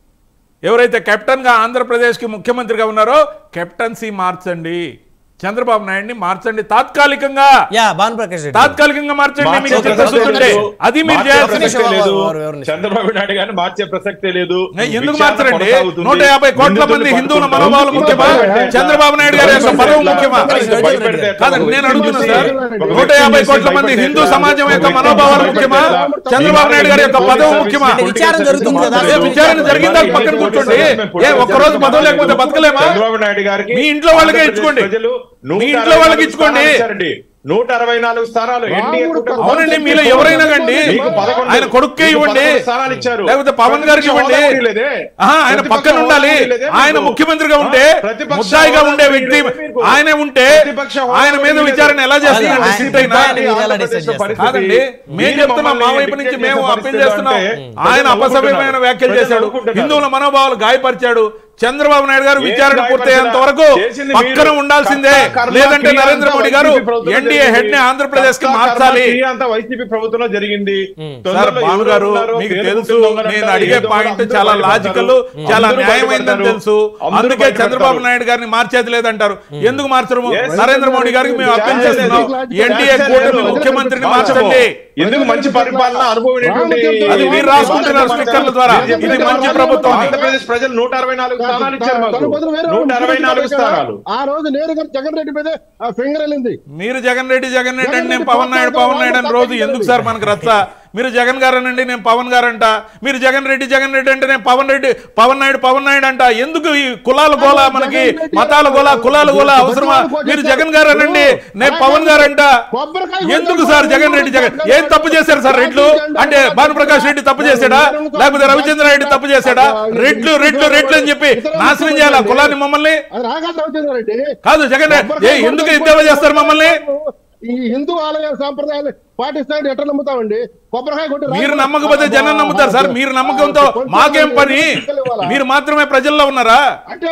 ఎవరైతే కెప్టెన్ గా ఆంధ్రప్రదేశ్ కి ముఖ్యమంత్రిగా ఉన్నారో కెప్టెన్సీ మార్చండి చంద్రబాబు నాయుడిని మార్చండి తాత్కాలికంగా యా భానుప్రకాష్ రెడ్డి తాత్కాలికంగా మార్చండి మీకు మార్చే చిత్తశుద్ధి ప్రసక్తే ఉంటే లేదు. అది మీరు మార్చే చేయాల్సింది ప్రసక్తే నిమిషం, లేదు. వారు ఎవరు నిమిషం. చంద్రబాబు నాయుడు గారిని మార్చే ప్రసక్తే లేదు ఎందుకు విచారణ మార్చరండి కొనసాగుతుంది. నూట యాభై కోట్ల నిందితుల్ని మంది హిందువుల పట్టుకుంటాం. మనోభావాలు ముఖ్యమా భయపెడితే చంద్రబాబు నాయుడు గారి యొక్క భయపెడితే పదవి ఎట్లా? ముఖ్యమా భయపెడితే భయపెడితే ఎట్లా? కాదండి నేను అడుగుతున్నా సార్ ఒక నూట వ్యక్తిని యాభై చూసి కోట్ల మంది భయపెడితే హిందూ ఎట్లా? సమాజం యొక్క ఒక మనోభావాలు వ్యక్తిని ముఖ్యమా భయపెడితే చంద్రబాబు నాయుడు గారి యొక్క పదవి ముఖ్యమా అంటే విచారణ జరుగుతుంది కదా? అదే విచారణ జరిగిందా పక్కన కూర్చోండి ఏ ఒక్కరోజు పదవి లేకపోతే బతకలేమా చంద్రబాబు నాయుడు గారికి మీ ఇంట్లో వాళ్ళకే ఆంధ్రప్రదేశ్ ఇచ్చుకోండి. ప్రజలు మీ నూట ఇంట్లో అరవై వాళ్ళకి నాలుగు ఇచ్చుకోండి. స్థానాలు ఇచ్చారండి. నూట అరవై నాలుగు స్థానాలు ఎన్డీఏ రాముడు కూటమి అవునండి మీలో ఎవరైనా కండి మీకు పదకొండు- ఆయన కొడుకే మీకు ఇవ్వండి పదకొండు స్థానాలు ఇచ్చారు. లేకపోతే పవన్ గారికి ప్రతిపక్ష ఇవ్వండి హోదా కూడా లేదే. ఆహా, ఆయన ప్రతిపక్ష పక్కన హోదా ఉండాలి కూడా లేదే ఆయన మీకు. ముఖ్యమంత్రిగా ఉంటే ఆ, ప్రతిపక్ష ముద్దాయిగా హోదా ఉండే కూడా వ్యక్తి లేదే మీకు. ఆయన ఉంటే ప్రతిపక్ష హోదా ఆయన మీద కూడా విచారణ లేదే. ఎలా చేస్తుంది ఆయన- సిట్ అయినా ఆయన మీరు ఎలా డిసైడ్ చేస్తారు? కాదండి మేము చెప్తున్నాం మా వైపు నుంచి మేము అప్పీల్ చేస్తున్నాం ఆయన అపసవ్యమైన వ్యాఖ్యలు చేశాడు హిందువుల మనోభావాలు గాయపరిచాడు చంద్రబాబు నాయుడు గారు ఏం విచారణ గాయపరిచాడా? పూర్తయ్యేంత వరకు చేసింది పక్కన మీరు. ఉండాల్సిందే కర్త, కర్మ, లేదంటే క్రియ నరేంద్ర అంతా మోడీ గారు వైసీపీ ప్రభుత్వంలో ఎన్డీఏ హెడ్ ని జరిగింది. ఆంధ్రప్రదేశ్ కి కర్త, కర్మ, మార్చాలి క్రియ అంతా వైసీపీ ప్రభుత్వంలో జరిగింది సార్ తొందరలో భాను ఎవరు గారు ఉన్నారో మీకు పేరు తెలుసు గుర్తుండగానే నేను అంటారు, అడిగే ఏదో పాయింట్ అందరూ చాలా బయటపడతారు. లాజికల్ చాలా అందరూ న్యాయమైందని బయటపడతారు. తెలుసు అందరూ అందుకే బయటపడతారు. చంద్రబాబు నాయుడు గారిని మార్చేది లేదంటారు ఎందుకు మార్చరు Yes. నరేంద్ర మోడీ గారికి మేము అప్పీల్ Chance చేస్తున్నాం లేదు. ఎన్డీఏ Chance కూటమి లేదు. ముఖ్యమంత్రిని మార్చము. మార్చండి ఎందుకు మంచి పరిపాలన అనుభవం అది మీరు రాసుకుంటున్నారు స్టిక్కర్ల ద్వారా ఇది మంచి ప్రభుత్వం అని. ఆంధ్రప్రదేశ్ ప్రజలు నూట అరవై నాలుగు స్థానాలు ఇచ్చారు మాకు తన బదులు వేరే నూట అరవై నాలుగు స్థానాలు ఆ రోజు నేరుగా జగన్ రెడ్డి మీదే ఆ ఫింగర్ వెళ్ళింది మీరు జగన్ రెడ్డి జగన్ రెడ్డి అంటే జగన్ నేను రెడ్డి పవన్ నాయుడు పోతాడు, పవన్ నాయుడు అని రోజు పోతాడు. ఎందుకు సార్ మనకు రచ్చ మీరు జగన్ గారు అనండి నేను పవన్ గారు అంట మీరు జగన్ రెడ్డి జగన్ రెడ్డి అంటే నేను పవన్ రెడ్డి పవన్ నాయుడు పవన్ నాయుడు అంట ఎందుకు ఈ కులాల గోల మనకి జగన్ రెడ్డి మతాల గోల కులాల గోల అవసరమా మీరు జగన్ గారు అనండి నేను పవన్ గారు అంట కొబ్బరికాయ ఎందుకు సార్ జగన్ రెడ్డి జగన్ ఏం తప్పు చేశారు సార్ రెడ్లు అంటే భానుప్రకాష్ రెడ్డి తప్పు చేశాడా లేకపోతే రవిచంద్ర రెడ్డి తప్పు చేశాడా రెడ్లు రెడ్లు రెడ్లు అని చెప్పి నాశనం చేయాలా కులాన్ని మమ్మల్ని అది రాగా రవిచంద్ర రెడ్డి కాదు జగన్ రెడ్డి ఏ ఎందుకు ఎద్దేవా చేస్తారు మమ్మల్ని ఈ హిందూ ఆలయ సాంప్రదాయాలు పాటిస్తాడు ఎట్లా నమ్ముతామండి కొబ్బరికాయ కొట్టి మీరు నమ్మకపోతే జనం నమ్ముతారు సార్ మీరు నమ్మకంతో మాకేం పని మీరు మాత్రమే ప్రజల్లో ఉన్నారా అంటే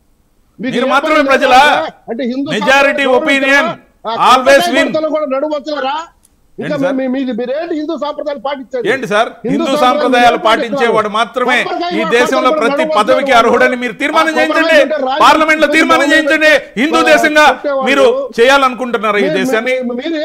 మీకు మీరు ఏ మాత్రమే పని ప్రజలా? లేదా? అంటే హిందూ Majority సాంప్రదాయాలు opinion ఆ always కొబ్బరికాయ win. కొడతలు కూడా నడువచ్చులరా ఇంకా ఏంటి సార్? మీ- మీది మీరేంటి హిందూ సాంప్రదాయాలు పాటించండి ఏంటి సార్ హిందూ సాంప్రదాయాలు పాటించేవాడు మాత్రమే ఈ దేశంలో ప్రతి పదవికి అర్హుడని మీరు తీర్మానం చేయించండి పార్లమెంట్ లో తీర్మానం చేయించండి హిందూ దేశంగా మీరు చేయాలనుకుంటున్నారు ఈ దేశాన్ని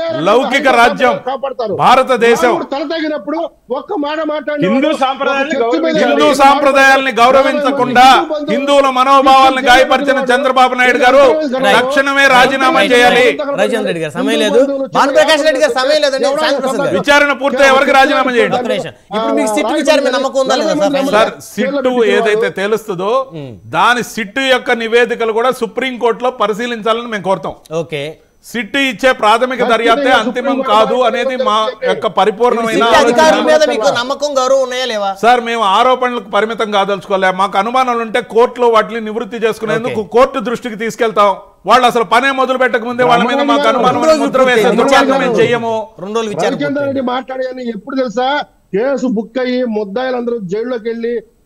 లౌకిక రాజ్యం భారతదేశం తల తగినప్పుడు ఒక్క మాట మాట్లాడి హిందూ సాంప్రదాయాల్ని గౌరవించాలి. హిందూ సాంప్రదాయాల్ని గౌరవించకుండా హిందువుల మనోభావాలను గాయపరిచిన చంద్రబాబు నాయుడు గారు తక్షణమే రాజీనామా చేయాలి రవిచంద్ర రెడ్డి గారు సమయం లేదు భానుప్రకాష్ రెడ్డి గారు సమయం లేదండి శాంతి ప్రసాద్ గారు విచారణ పూర్తయ్యే వరకు రాజీనామా చేయండి ఒక్క నిమిషం. ఇప్పుడు మీకు సిట్ విచారణ మీద నమ్మకం ఉందా లేదా సార్ ఫైనల్ గా? సార్ సిట్టు ఏదైతే తెలుస్తుందో దాని సిట్టు యొక్క నివేదికలు కూడా సుప్రీం కోర్టులో పరిశీలించాలని మేము కోరుతాం ఓకే సిట్టు ఇచ్చే ప్రాథమిక దర్యాప్తే అంతిమం కాదు అనేది మా యొక్క పరిపూర్ణమైన సిట్ అధికారుల మీద ఆలోచన. మీకు నమ్మకం గౌరవం ఉన్నాయా లేవా సార్ మేము ఆరోపణలకు పరిమితం కాదలుచుకోలే మాకు అనుమానాలు ఉంటే కోర్టులో వాటిని నివృత్తి చేసుకునేందుకు కోర్టు దృష్టికి తీసుకెళ్తాం వాళ్ళు అసలు పనే మొదలు పెట్టక ముందే వాళ్ళ మీద మాకు అనుమానం రెండు రోజులు ముద్ర వేసే పూర్తయింది. దుర్మార్గం మేము చెయ్యము రెండు రోజులు విచారణ రవిచంద్ర పూర్తయింది. రెడ్డి మాట్లాడేయని ఎప్పుడు తెలుసా కేసు బుక్ అయ్యి ముద్దాయిలందరూ జైల్లోకి వెళ్ళి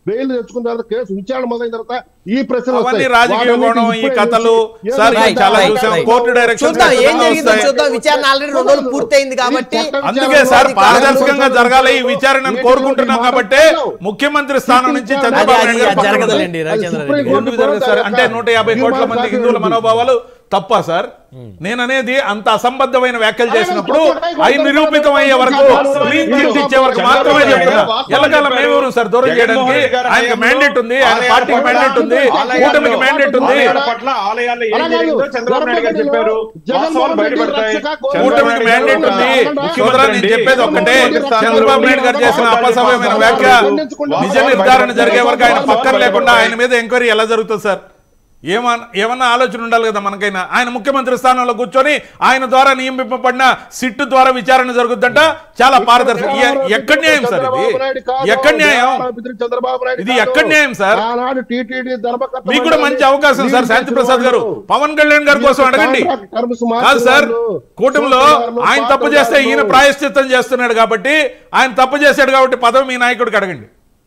బెయిల్ తెచ్చుకున్న తర్వాత కేసు విచారణ మొదలైన తర్వాత ఈ ప్రశ్నలు అవన్నీ వస్తాయి. రాజకీయ వాటన్నిటిని కోణం, ఈ ఇప్పుడే కథలు, చేసి- సార్, ఏదో ఇది చాలా రైట్, చూసాం. రైట్. కోర్టు డైరెక్షన్ చూద్దాం ఏం ఖచ్చితంగా జరిగిందో వస్తాయి. చూద్దాం విచారణ ఆల్రెడీ రెండు రోజులు పూర్తయింది కాబట్టి అందుకే సార్ పారదర్శకంగా జరగాలి ఈ విచారణను కోరుకుంటున్నాం కాబట్టి ముఖ్యమంత్రి స్థానం నుంచి చంద్రబాబు అది- నాయుడు గారు అది పక్కన జరగదులేండి ఉంటారు. రవిచంద్ర రెడ్డి గారు. ఎందుకు జరగదు సార్ అంటే నూట యాభై కోట్ల మంది హిందువుల మనోభావాలు తప్ప సార్ నేననేది అంత అసంబద్ధమైన వ్యాఖ్యలు చేసినప్పుడు అవి నిరూపితం అయ్యే వరకు క్లీన్ చిట్ ఇచ్చే వరకు మాత్రమే చెప్తున్నా ఎల్లకాలం మేమెవరు సార్ దూరం చేయడానికి ఆయనకి మ్యాండేట్ ఉంది ఆయన పార్టీకి మ్యాండేట్ ఉంది కూటమికి మ్యాండేట్ ఉంది ఆలయాల పట్ల ఆలయాల్లో ఏం జరిగిందో చంద్రబాబు నాయుడు గారు చెప్పారు వాస్తవాలు బయటపడతాయి కూటమికి మ్యాండేట్ ఉంది సోదరా నేను చెప్పేది ఒక్కటే చంద్రబాబు నాయుడు గారు చేసిన అపసవ్యమైన వ్యాఖ్య నిజ నిర్ధారణ జరిగే వరకు ఆయన పక్కన లేకుండా ఆయన మీద ఎంక్వైరీ ఎలా జరుగుతుంది సార్ ఏమన్నా ఏమన్నా ఆలోచన ఉండాలి కదా మనకైనా ఆయన ముఖ్యమంత్రి స్థానంలో కూర్చొని ఆయన ద్వారా నియమింపబడిన సిట్టు ద్వారా విచారణ జరుగుద్దంట చాలా పారదర్శక ఎ- ఎక్కడ న్యాయం సార్ ఇది ఎక్కడ న్యాయం చంద్రబాబు నాయుడు ఇది ఎక్కడ న్యాయం సార్? ఆనాడు టీటీడీ ధర్మకర్త మీకు కూడా మంచి అవకాశం సార్ శాంతి ప్రసాద్ గారు పవన్ కళ్యాణ్ గారి కోసం అడగండి కాదు సార్ కూటమిలో ఆయన తప్పు చేస్తే ఈయన ప్రాయశ్చిత్తం చేస్తున్నాడు కాబట్టి ఆయన తప్పు చేశాడు కాబట్టి పదవి మీ నాయకుడికి అడగండి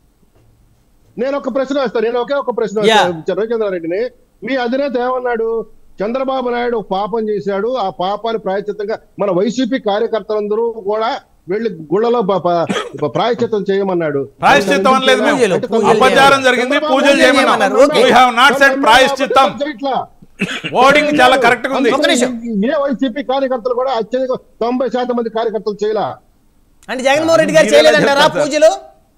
నేను ఒక ప్రశ్న వేస్తాను నేను ఒకే ఒక ప్రశ్న Yeah. వేస్తాను రవిచంద్రారెడ్డిని మీ అధినేత ఏమన్నాడు చంద్రబాబు నాయుడు ఒక పాపం చేశాడు ఆ పాపాన్ని ప్రాయచిత్తంగా మన వైసీపీ కార్యకర్తలందరూ కూడా వెళ్లి గుళ్ళలో ప- ప- ప్రాయచిత్తం చేయమన్నాడు ప్రాయశ్చిత్తం అనలేదు మేము పూజలు, పూజలు అపచారం జరిగింది పూజలు చేయమన్నాం చేయమన్నారు. Okay. We have not set ప్రాయశ్చిత్తం ఓడింగ్ చాలా కరెక్ట్ గా ఉంది ఒక్క నిమిషం. ఏ వైసీపీ కార్యకర్తలు కూడా అత్యధిక తొంభై శాతం మంది కార్యకర్తలు చేయలా అంటే జగన్మోహన్ రెడ్డి గారు మీరే చేయలేదంటారా చెప్తారు సార్. పూజలు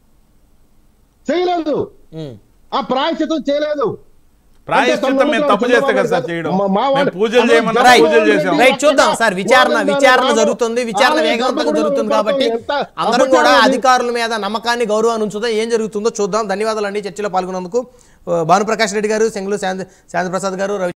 చేయలేదు ఉమ్. ఆ ప్రాయచిత్తం చేయలేదు ప్రాయశ్చిత్తం మేము తప్పు చేస్తే కదా సార్ చేయడం మా- మా మేము వాడు- పూజలు చేయమన్నా రైట్. పూజలు చేసాం రైట్ చూద్దాం సార్ విచారణ విచారణ జరుగుతుంది విచారణ వేగవంతంగా జరుగుతుంది కాబట్టి అందరం కూడా అధికారుల మీద నమ్మకాన్ని గౌరవాన్ని ఉంచుదాం ఏం జరుగుతుందో చూద్దాం ధన్యవాదాలు అండి చర్చలో పాల్గొన్నందుకు ఆ, భానుప్రకాష్ రెడ్డి గారు సెంగులు శాంతి శాంతి ప్రసాద్ గారు రవి